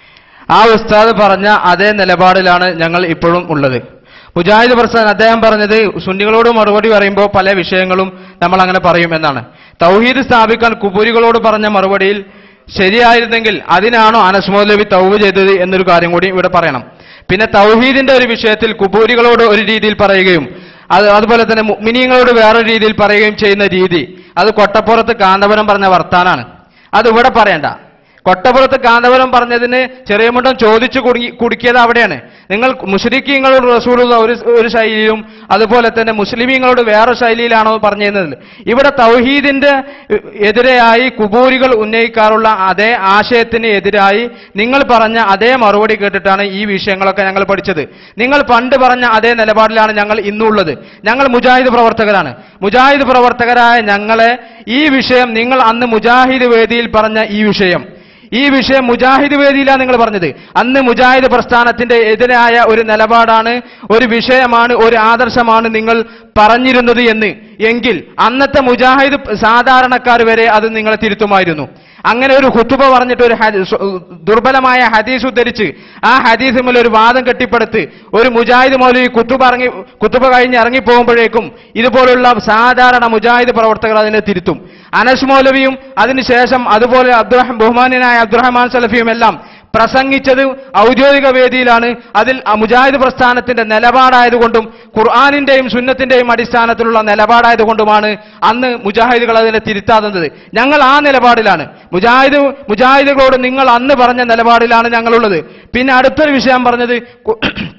Speaker 3: ആ ഉസ്താദ് പറഞ്ഞ അതേ നിലപാടിലാണ് ഞങ്ങൾ ഇപ്പോഴും ഉള്ളത് മുജാഹിദ് പ്രസ്ഥാൻ അദ്ദേഹം പറഞ്ഞത് സുന്നികളോട് മറുപടി പറയുമ്പോൾ പല വിഷയങ്ങളും നമ്മൾ അങ്ങനെ പറയും എന്നാണ് തൗഹീദ് സ്ഥാപിക്കാൻ കുബൂരികളോട് പറഞ്ഞ മറുപടിയിൽ ശരിയായിരുന്നെങ്കിൽ അതിനാണോ അനസ് മൗലവി തൗവ് ചെയ്തത് എന്നൊരു കാര്യം കൂടി ഇവിടെ പറയണം പിന്നെ തൗഹീദിന്റെ ഒരു വിഷയത്തിൽ കുബൂരികളോട് ഒരു രീതിയിൽ പറയുകയും അത് അതുപോലെ തന്നെ മിനിങ്ങളോട് വേറൊരു രീതിയിൽ പറയുകയും ചെയ്യുന്ന രീതി അത് കൊട്ടപ്പുറത്ത് കാന്തപുരം പറഞ്ഞ വർത്താനാണ് അത് ഇവിടെ പറയണ്ട കൊട്ടപ്പുറത്ത് കാന്തപുരം പറഞ്ഞതിന് ചെറിയ മുണ്ടം ചോദിച്ചു കുടുങ്ങി കുടുക്കിയത് അവിടെയാണ് നിങ്ങൾ മുസ്ലിക്കീങ്ങളോട് റസൂലുള്ള ഒരു ഒരു ശൈലിയിലും അതുപോലെ തന്നെ മുസ്ലിമീങ്ങളോട് വേറെ ശൈലിയിലാണോ പറഞ്ഞിരുന്നത് ഇവിടെ തൗഹീദിന്റെ എതിരെയായി കുബൂരികൾ ഉന്നയിക്കാറുള്ള അതേ ആശയത്തിന് എതിരായി നിങ്ങൾ പറഞ്ഞ അതേ മറുപടി കേട്ടിട്ടാണ് ഈ വിഷയങ്ങളൊക്കെ ഞങ്ങൾ പഠിച്ചത് നിങ്ങൾ പണ്ട് പറഞ്ഞ അതേ നിലപാടിലാണ് ഞങ്ങൾ ഇന്നുള്ളത് ഞങ്ങൾ മുജാഹിദ് പ്രവർത്തകരാണ് മുജാഹിദ് പ്രവർത്തകരായ ഞങ്ങളെ ഈ വിഷയം നിങ്ങൾ അന്ന് മുജാഹിദ് വേദിയിൽ പറഞ്ഞ ഈ വിഷയം ഈ വിഷയം മുജാഹിദ് വേദിയിലാണ് നിങ്ങൾ പറഞ്ഞത് അന്ന് മുജാഹിദ് പ്രസ്ഥാനത്തിന്റെ എതിരായ ഒരു നിലപാടാണ് ഒരു വിഷയമാണ് ഒരു ആദർശമാണ് നിങ്ങൾ പറഞ്ഞിരുന്നത് എന്ന് എങ്കിൽ അന്നത്തെ മുജാഹിദ് സാധാരണക്കാർ വരെ അത് നിങ്ങളെ തിരുത്തുമായിരുന്നു അങ്ങനെ ഒരു ഹുത്തുബ പറഞ്ഞിട്ട് ഒരു ഹദീ- സ്വ- ദുർബലമായ ഹദീസ് ഉദ്ധരിച്ച് ആ ഹദീസുമിൽ ഒരു വാദം കെട്ടിപ്പടുത്ത് ഒരു മുജാഹിദ് മൗലവി കുത്തുബ ഇറങ്ങി കുത്തുബ കഴിഞ്ഞ് ഇറങ്ങിപ്പോകുമ്പോഴേക്കും ഇതുപോലുള്ള സാധാരണ മുജാഹിദ് പ്രവർത്തകർ അതിനെ തിരുത്തും അനസ് മൗലവിയും അതിനുശേഷം അതുപോലെ അബ്ദുറഹ് ബഹുമാന്യനായ അബ്ദുറഹ്മാൻ സലഫിയും എല്ലാം പ്രസംഗിച്ചത് ഔദ്യോഗിക വേദിയിലാണ് അതിൽ ആ മുജാഹിദ് പ്രസ്ഥാനത്തിന്റെ നിലപാടായതുകൊണ്ടും ഖുർആാനിന്റെയും സുന്നത്തിന്റെയും അടിസ്ഥാനത്തിലുള്ള നിലപാടായതുകൊണ്ടുമാണ് അന്ന് മുജാഹിദുകൾ അതിനെ തിരുത്താതുന്നത് ഞങ്ങൾ ആ നിലപാടിലാണ് മുജാഹിദ് മുജാഹിദുകളോട് നിങ്ങൾ അന്ന് പറഞ്ഞ നിലപാടിലാണ് ഞങ്ങളുള്ളത് പിന്നെ അടുത്തൊരു വിഷയം പറഞ്ഞത് കു-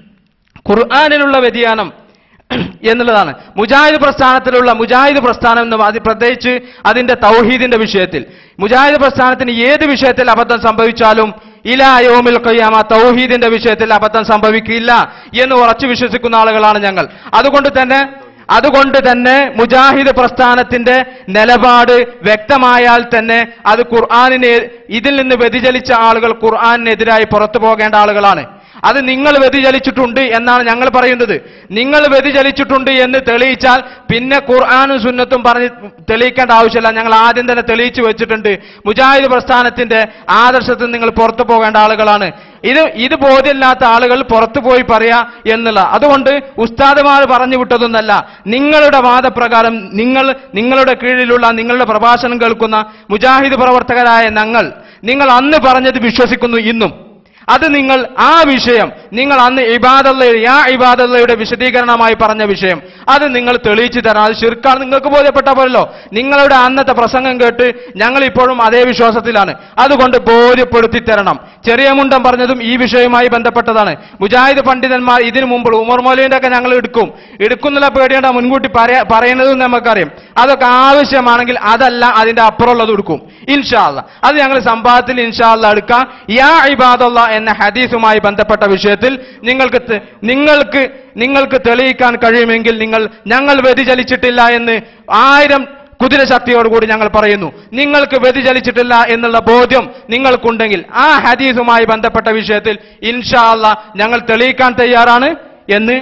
Speaker 3: ഖുർആാനിലുള്ള വ്യതിയാനം എന്നുള്ളതാണ് മുജാഹിദ് പ്രസ്ഥാനത്തിലുള്ള മുജാഹിദ് പ്രസ്ഥാനം എന്ന് അത് പ്രത്യേകിച്ച് അതിന്റെ തൗഹീദിന്റെ വിഷയത്തിൽ മുജാഹിദ് പ്രസ്ഥാനത്തിന് ഏത് വിഷയത്തിൽ അബദ്ധം സംഭവിച്ചാലും ഇലാ യോമിൽ കയ്യാമ തൗഹീദിന്റെ വിഷയത്തിൽ അബദ്ധം സംഭവിക്കില്ല എന്ന് ഉറച്ചു വിശ്വസിക്കുന്ന ആളുകളാണ് ഞങ്ങൾ അതുകൊണ്ട് തന്നെ അതുകൊണ്ട് തന്നെ മുജാഹിദ് പ്രസ്ഥാനത്തിന്റെ നിലപാട് വ്യക്തമായാൽ തന്നെ അത് ഖുർആാനിനെ ഇതിൽ നിന്ന് വ്യതിചലിച്ച ആളുകൾ ഖുർആാനിനെതിരായി പുറത്തു പോകേണ്ട ആളുകളാണ് അത് നിങ്ങൾ വ്യതിചലിച്ചിട്ടുണ്ട് എന്നാണ് ഞങ്ങൾ പറയുന്നത് നിങ്ങൾ വ്യതിചലിച്ചിട്ടുണ്ട് എന്ന് തെളിയിച്ചാൽ പിന്നെ ഖുർആാനും സുന്നത്തും പറഞ്ഞ് തെളിയിക്കേണ്ട ആവശ്യമില്ല ഞങ്ങൾ ആദ്യം തന്നെ തെളിയിച്ചു വെച്ചിട്ടുണ്ട് മുജാഹിദ് പ്രസ്ഥാനത്തിന്റെ ആദർശത്തിൽ നിങ്ങൾ പുറത്തു പോകേണ്ട ആളുകളാണ് ഇത് ഇത് ബോധ്യമില്ലാത്ത ആളുകൾ പുറത്തു പോയി പറയാ എന്നുള്ള അതുകൊണ്ട് ഉസ്താദുമാർ പറഞ്ഞു വിട്ടതൊന്നല്ല നിങ്ങളുടെ വാദപ്രകാരം നിങ്ങൾ നിങ്ങളുടെ കീഴിലുള്ള നിങ്ങളുടെ പ്രഭാഷണം കേൾക്കുന്ന മുജാഹിദ് പ്രവർത്തകരായ ഞങ്ങൾ നിങ്ങൾ അന്ന് പറഞ്ഞത് വിശ്വസിക്കുന്നു ഇന്നും അത് നിങ്ങൾ ആ വിഷയം നിങ്ങൾ അന്ന് ഇബാദല്ല യാ ഇബാദല്ലയുടെ വിശദീകരണമായി പറഞ്ഞ വിഷയം അത് നിങ്ങൾ തെളിയിച്ചു തരാം അത് ശിർക്കാണ് നിങ്ങൾക്ക് ബോധ്യപ്പെട്ട പോലല്ലോ നിങ്ങളുടെ അന്നത്തെ പ്രസംഗം കേട്ട് ഞങ്ങൾ ഇപ്പോഴും അതേ വിശ്വാസത്തിലാണ് അതുകൊണ്ട് ബോധ്യപ്പെടുത്തി തരണം ചെറിയ മുണ്ടം പറഞ്ഞതും ഈ വിഷയവുമായി ബന്ധപ്പെട്ടതാണ് മുജാഹിദ് പണ്ഡിതന്മാർ ഇതിനു മുമ്പ് ഉമർ മൗലിന്റെ ഒക്കെ ഞങ്ങൾ എടുക്കും എടുക്കുന്നുള്ള പേടിയേണ്ട മുൻകൂട്ടി പറയാ- പറയുന്നതും നമുക്കറിയാം അതൊക്കെ ആവശ്യമാണെങ്കിൽ അതല്ല അതിന്റെ അപ്പുറമുള്ളത് എടുക്കും ഇൻഷാല്ല അത് ഞങ്ങൾ സംഭവത്തിൽ ഇൻഷാല്ല എടുക്കാം യാ ഇബാദല്ല എന്ന ഹദീസുമായി ബന്ധപ്പെട്ട വിഷയത്തിൽ നിങ്ങൾക്ക് ത- നിങ്ങൾക്ക് നിങ്ങൾക്ക് തെളിയിക്കാൻ കഴിയുമെങ്കിൽ നിങ്ങൾ ഞങ്ങൾ വ്യതിചലിച്ചിട്ടില്ല എന്ന് ആയിരം കുതിരശക്തിയോടുകൂടി ഞങ്ങൾ പറയുന്നു നിങ്ങൾക്ക് വ്യതിചലിച്ചിട്ടില്ല എന്നുള്ള ബോധ്യം നിങ്ങൾക്കുണ്ടെങ്കിൽ ആ ഹദീസുമായി ബന്ധപ്പെട്ട വിഷയത്തിൽ ഇൻഷാ അല്ല ഞങ്ങൾ തെളിയിക്കാൻ തയ്യാറാണ് എന്ന്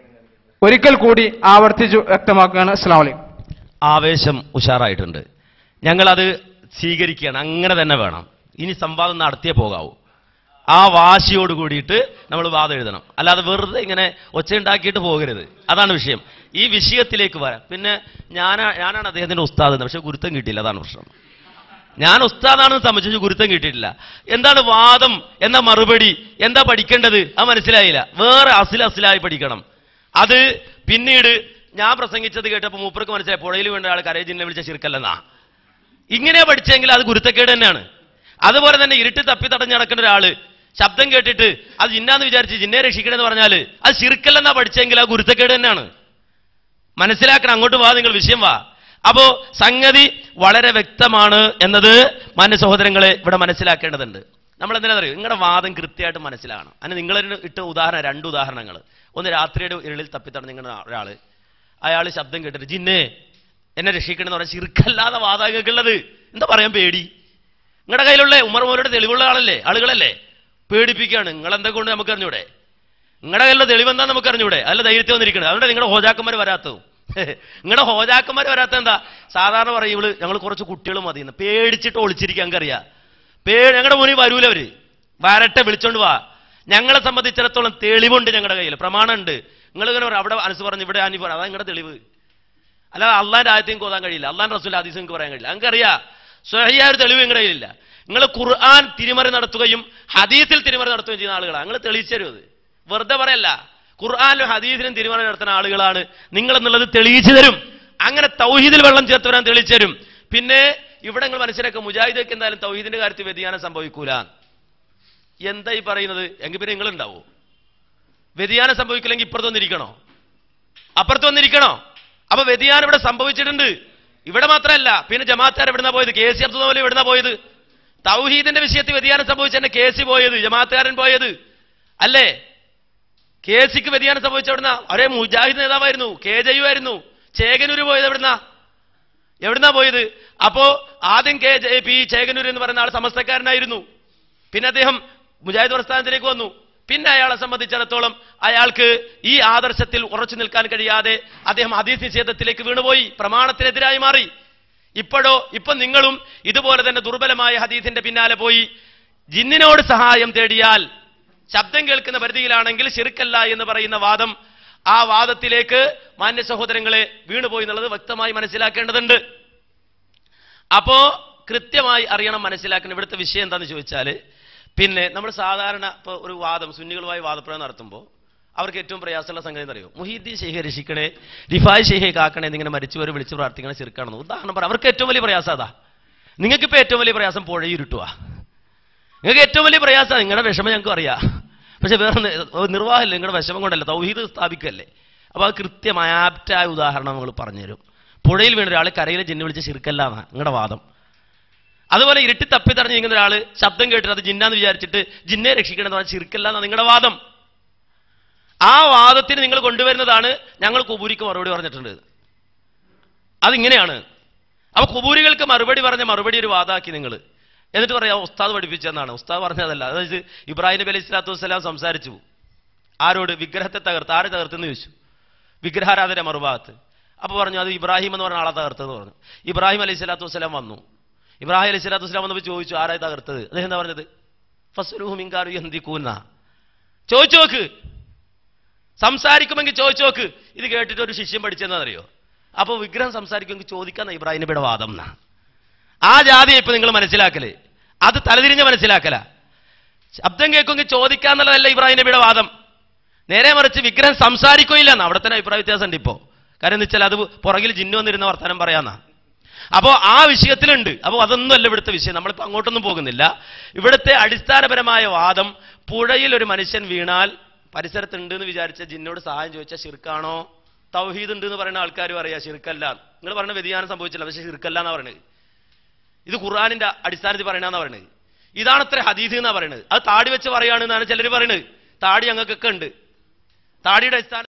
Speaker 3: ഒരിക്കൽ കൂടി ആവർത്തിച്ചു വ്യക്തമാക്കുകയാണ് അസ്സാം വലൈക്കും
Speaker 2: ആവേശം ഉഷാറായിട്ടുണ്ട് ഞങ്ങളത് സ്വീകരിക്കുകയാണ് അങ്ങനെ തന്നെ വേണം ഇനി സംവാദം നടത്തിയേ പോകാവൂ ആ വാശിയോട് കൂടിയിട്ട് നമ്മൾ വാദം എഴുതണം അല്ലാതെ വെറുതെ ഇങ്ങനെ ഒച്ചയുണ്ടാക്കിയിട്ട് പോകരുത് അതാണ് വിഷയം ഈ വിഷയത്തിലേക്ക് വരാം പിന്നെ ഞാനാ ഞാനാണ് അദ്ദേഹത്തിന്റെ ഉസ്താദ് എന്ന് പക്ഷെ ഗുരുത്തം കിട്ടിയില്ല അതാണ് പ്രശ്നം ഞാൻ ഉസ്താദാണെന്ന് സംബന്ധിച്ച് ഗുരുത്തം കിട്ടിയിട്ടില്ല എന്താണ് വാദം എന്താ മറുപടി എന്താ പഠിക്കേണ്ടത് അത് മനസ്സിലായില്ല വേറെ അസിൽ അസിലായി പഠിക്കണം അത് പിന്നീട് ഞാൻ പ്രസംഗിച്ചത് കേട്ടപ്പോൾ മൂപ്പർക്ക് മനസ്സിലായി പുഴയിൽ വീണ്ട ആൾ കരയെ ജിന്നെ വിളിച്ച ശിർക്കല്ലെന്നാ ഇങ്ങനെ പഠിച്ചെങ്കിൽ അത് ഗുരുത്തക്കേട് തന്നെയാണ് അതുപോലെ തന്നെ ഇരുട്ട് തപ്പി തടഞ്ഞ് നടക്കുന്ന ഒരാള് ശബ്ദം കേട്ടിട്ട് അത് ജിന്നാന്ന് വിചാരിച്ച് ജിന്നെ രക്ഷിക്കണമെന്ന് പറഞ്ഞാൽ അത് ശിർക്കല്ലെന്നാ പഠിച്ചെങ്കിൽ അത് ഗുരുത്തക്കേട് തന്നെയാണ് മനസ്സിലാക്കണം അങ്ങോട്ട് വാ നിങ്ങൾ വിഷയം വാ അപ്പോ സംഗതി വളരെ വ്യക്തമാണ് എന്നത് മാന്യ സഹോദരങ്ങളെ ഇവിടെ മനസ്സിലാക്കേണ്ടതുണ്ട് നമ്മൾ എന്തിനാ അറിയോ നിങ്ങളുടെ വാദം കൃത്യമായിട്ട് മനസ്സിലാകണം അതിന് നിങ്ങൾ ഇട്ട ഉദാഹരണം രണ്ട് ഉദാഹരണങ്ങൾ ഒന്ന് രാത്രിയുടെ ഇരുളിൽ തപ്പിത്തടഞ്ഞ നിങ്ങളുടെ ഒരാള് അയാൾ ശബ്ദം കേട്ടിട്ട് ജിന്നെ എന്നെ രക്ഷിക്കണമെന്ന് പറഞ്ഞാൽ ചിറുക്കല്ലാതെ വാദകൾക്കുള്ളത് എന്താ പറയാൻ പേടി നിങ്ങളുടെ കയ്യിലുള്ള ഉമർ മോരുടെ തെളിവുള്ള ആളല്ലേ ആളുകളല്ലേ പേടിപ്പിക്കുകയാണ് നിങ്ങൾ എന്തൊക്കെ കൊണ്ട് നമുക്ക് അറിഞ്ഞൂടെ നിങ്ങളുടെ കയ്യിലുള്ള തെളിവെന്താ നമുക്ക് അറിഞ്ഞൂടെ അല്ല ധൈര്യത്തിൽ വന്നിരിക്കുന്നത് അതുകൊണ്ട് നിങ്ങളുടെ ഹോജാക്കന്മാർ വരാത്തതും നിങ്ങളുടെ ഹോജാക്കന്മാർ വരാത്ത എന്താ സാധാരണ പറയും ഇവള് ഞങ്ങൾ കുറച്ച് കുട്ടികൾ മതിയെന്ന് പേടിച്ചിട്ട് ഒളിച്ചിരിക്കാൻ ഞങ്ങൾക്കറിയാം പേ ഞങ്ങളുടെ മുന്നിൽ വരൂല അവര് വരട്ടെ വിളിച്ചോണ്ട് വാ ഞങ്ങളെ സംബന്ധിച്ചിടത്തോളം തെളിവുണ്ട് ഞങ്ങളുടെ കയ്യിൽ പ്രമാണമുണ്ട് നിങ്ങൾ ഇങ്ങനെ പറയും അവിടെ മനസ്സ് പറഞ്ഞു ഇവിടെ ആനി പറ അതാ നിങ്ങളുടെ തെളിവ് അല്ലാതെ അള്ളാന്റെ ആയത്തെയും കോതാൻ കഴിയില്ല അള്ളാൻ റസൂൽ ഹദീസ് നിങ്ങൾക്ക് പറയാൻ കഴിയില്ല നമുക്കറിയാം സ്വഹിയായ ഒരു തെളിവ് നിങ്ങളുടെ കയ്യിലില്ല നിങ്ങൾ ഖുർആൻ തിരിമറി നടത്തുകയും ഹദീസിൽ തിരിമറി നടത്തുകയും ചെയ്യുന്ന ആളുകളാണ് നിങ്ങൾ തെളിയിച്ചു തരും അത് വെറുതെ പറയല്ല ഖുർആാനിലും ഹദീസിലും തിരിമറി നടത്തുന്ന ആളുകളാണ് നിങ്ങൾ എന്നുള്ളത് തെളിയിച്ചു തരും അങ്ങനെ തൗഹീദിൽ വെള്ളം ചേർത്ത് വരാൻ തെളിയിച്ചു തരും പിന്നെ ഇവിടെ നിങ്ങൾ മനസ്സിലാക്കുക മുജാഹിദൊക്കെ എന്തായാലും തൗഹീദിന്റെ കാര്യത്തിൽ വ്യതിയാനം സംഭവിക്കൂല എന്താ ഈ പറയുന്നത് എങ്കിൽ പിന്നെ നിങ്ങൾ ഉണ്ടാവോ വ്യതിയാനം സംഭവിക്കില്ലെങ്കിൽ ഇപ്പുറത്ത് വന്നിരിക്കണോ അപ്പുറത്ത് വന്നിരിക്കണോ അപ്പൊ വ്യതിയാനം ഇവിടെ സംഭവിച്ചിട്ടുണ്ട് ഇവിടെ മാത്രമല്ല പിന്നെ ജമാഅത്താർ എവിടുന്ന പോയത് കെ സി അബ്ദുൽ മൗലി എവിടുന്ന പോയത് തൗഹീദിന്റെ വിഷയത്തിൽ വ്യതിയാനം സംഭവിച്ച തന്നെ കെ സി പോയത് ജമാഅത്തുകാരൻ പോയത് അല്ലേ കെ സിക്ക് വ്യതിയാനം സംഭവിച്ച എവിടുന്ന ഒരേ മുജാഹിദ് നേതാവായിരുന്നു കെ ജയു ആയിരുന്നു ചേകനൂര് പോയത് എവിടുന്ന എവിടുന്നാ പോയത് അപ്പോ ആദ്യം കെ ജെ പി ചേകനൂർ എന്ന് പറയുന്ന ആൾ സമസ്തക്കാരനായിരുന്നു പിന്നെ അദ്ദേഹം മുജാഹിദ് പ്രസ്ഥാനത്തിലേക്ക് വന്നു പിന്നെ അയാളെ സംബന്ധിച്ചിടത്തോളം അയാൾക്ക് ഈ ആദർശത്തിൽ ഉറച്ചു നിൽക്കാൻ കഴിയാതെ അദ്ദേഹം ഹദീസ് നിഷേധത്തിലേക്ക് വീണുപോയി പ്രമാണത്തിനെതിരായി മാറി ഇപ്പോഴോ ഇപ്പൊ നിങ്ങളും ഇതുപോലെ തന്നെ ദുർബലമായ ഹദീസിന്റെ പിന്നാലെ പോയി ജിന്നിനോട് സഹായം തേടിയാൽ ശബ്ദം കേൾക്കുന്ന പരിധിയിലാണെങ്കിൽ ശിർക്കല്ല എന്ന് പറയുന്ന വാദം ആ വാദത്തിലേക്ക് മാന്യ സഹോദരങ്ങളെ വീണുപോയി എന്നുള്ളത് വ്യക്തമായി മനസ്സിലാക്കേണ്ടതുണ്ട് അപ്പോ കൃത്യമായി അറിയണം മനസ്സിലാക്കണം ഇവിടുത്തെ വിഷയം എന്താണെന്ന് ചോദിച്ചാൽ പിന്നെ നമ്മൾ സാധാരണ ഇപ്പോൾ ഒരു വാദം സുന്നികളുമായി വാദപ്രയോഗം നടത്തുമ്പോൾ അവർക്ക് ഏറ്റവും പ്രയാസമുള്ള സംഗതി എന്ന് അറിയോ മുഹീദ്ദീൻ ഷെയ്ഖെ രക്ഷിക്കണേ റിഫായ് ഷെയ്ഖെ കാക്കണേ എന്നിങ്ങനെ മരിച്ചവരെ വിളിച്ച് പ്രാർത്ഥിക്കണേ ചെറുക്കാണെന്ന് ഉദാഹരണം പറയാം അവർക്ക് ഏറ്റവും വലിയ പ്രയാസം അതാ നിങ്ങൾക്കിപ്പോൾ ഏറ്റവും വലിയ പ്രയാസം പുഴയിരുട്ടുക നിങ്ങൾക്ക് ഏറ്റവും വലിയ പ്രയാസം നിങ്ങളുടെ വിഷമം ഞങ്ങൾക്ക് അറിയാം പക്ഷെ വേറെ നി- ഒരു നിർവാഹമില്ല നിങ്ങളുടെ വിഷമം കൊണ്ടല്ല തൗഹീദ് സ്ഥാപിക്കല്ലേ അപ്പോൾ അത് കൃത്യമായ ആപ്റ്റായ ഉദാഹരണം നമ്മൾ പറഞ്ഞുതരും പുഴയിൽ വീണ ഒരാൾ കരയിലെ ജിന്നെ വിളിച്ച് ശിർക്കല്ല എന്നാ നിങ്ങളുടെ വാദം അതുപോലെ ഇരുട്ടി തപ്പി തടഞ്ഞ് നിൽക്കുന്ന ഒരാൾ ശബ്ദം കേട്ടിട്ട് അത് ജിന്നാന്ന് വിചാരിച്ചിട്ട് ജിന്നെ രക്ഷിക്കണമെന്ന് പറഞ്ഞാൽ ശിർക്കല്ല എന്നാ നിങ്ങളുടെ വാദം ആ വാദത്തിന് നിങ്ങൾ കൊണ്ടുവരുന്നതാണ് ഞങ്ങൾ കുബൂരിക്ക് മറുപടി പറഞ്ഞിട്ടുണ്ട് അതിങ്ങനെയാണ് അപ്പൊ കുബൂരികൾക്ക് മറുപടി പറഞ്ഞ മറുപടി ഒരു വാദാക്കി നിങ്ങൾ എന്നിട്ട് പറയാം ഉസ്താദ് പഠിപ്പിച്ചെന്നാണ് ഉസ്താദ് പറഞ്ഞതല്ല അതായത് ഇബ്രാഹിം നബി അലൈഹി സ്വലാത്തു വസ്സലാം സംസാരിച്ചു ആരോട് വിഗ്രഹത്തെ തകർത്ത് ആര് തകർത്തെന്ന് ചോദിച്ചു വിഗ്രഹാരാധന മറുഭാഗത്ത് അപ്പൊ പറഞ്ഞു അത് ഇബ്രാഹിം എന്ന് പറഞ്ഞ ആളെ തകർത്തതെന്ന് പറഞ്ഞു ഇബ്രാഹിം അലൈഹി സ്വലാത്തു വസ്സലാം വന്നു ഇബ്രാഹിം അലൈഹി സ്വലാത്തു വസ്സലാം വന്നപ്പോൾ ചോദിച്ചു ആരായി തകർത്തത് അദ്ദേഹം എന്താ പറഞ്ഞത് ഫസ്ലുഹു മിങ്കാരു എന്തിക്കൂന്ന ചോദിച്ചു നോക്ക് സംസാരിക്കുമെങ്കിൽ ചോദിച്ചു നോക്ക് ഇത് കേട്ടിട്ട് ഒരു ശിഷ്യം പഠിച്ചെന്നറിയോ അപ്പോൾ വിഗ്രഹം സംസാരിക്കുമെങ്കിൽ ചോദിക്കാന്ന ഇബ്രാഹിം നബിയുടെ വാദം എന്നാ ആ ജാതിയെ ഇപ്പൊ നിങ്ങൾ മനസ്സിലാക്കല് അത് തലതിരിഞ്ഞ് മനസ്സിലാക്കല ശബ്ദം കേൾക്കുമെങ്കിൽ ചോദിക്കാന്നുള്ളതല്ല ഇബ്രാഹിം നബിയുടെ വാദം നേരെ മറിച്ച് വിഗ്രഹം സംസാരിക്കുകയില്ല എന്ന് അവിടെ തന്നെ അഭിപ്രായ വ്യത്യാസം ഉണ്ട് ഇപ്പോ കാരണം എന്ന് വെച്ചാൽ അത് പുറകിൽ ജിന്നു വന്നിരുന്ന വർത്തമാനം പറയാന്നാ അപ്പോൾ ആ വിഷയത്തിലുണ്ട് അപ്പോൾ അതൊന്നും അല്ല ഇവിടുത്തെ വിഷയം നമ്മളിപ്പോൾ അങ്ങോട്ടൊന്നും പോകുന്നില്ല ഇവിടുത്തെ അടിസ്ഥാനപരമായ വാദം പുഴയിൽ ഒരു മനുഷ്യൻ വീണാൽ പരിസരത്തുണ്ട് എന്ന് വിചാരിച്ച ജിന്നോട് സഹായം ചോദിച്ചാൽ ഷിർക്കാണോ തൗഹീദ് ഉണ്ട് എന്ന് പറയുന്ന ആൾക്കാർ പറയാ ഷിർക്കല്ല നിങ്ങൾ പറഞ്ഞ വ്യതിയാനം സംഭവിച്ചില്ല പക്ഷേ ഷിർക്കല്ല എന്നാ പറയുന്നത് ഇത് ഖുർആാനിന്റെ അടിസ്ഥാനത്തിൽ പറയണമെന്നാ പറയുന്നത് ഇതാണ് അത്ര ഹദീസ് എന്നാ പറയുന്നത് അത് താടി വെച്ച് പറയുകയാണെന്നാണ് ചിലർ പറയുന്നത് താടി ഞങ്ങൾക്കൊക്കെ ഉണ്ട് താടിയുടെ അടിസ്ഥാന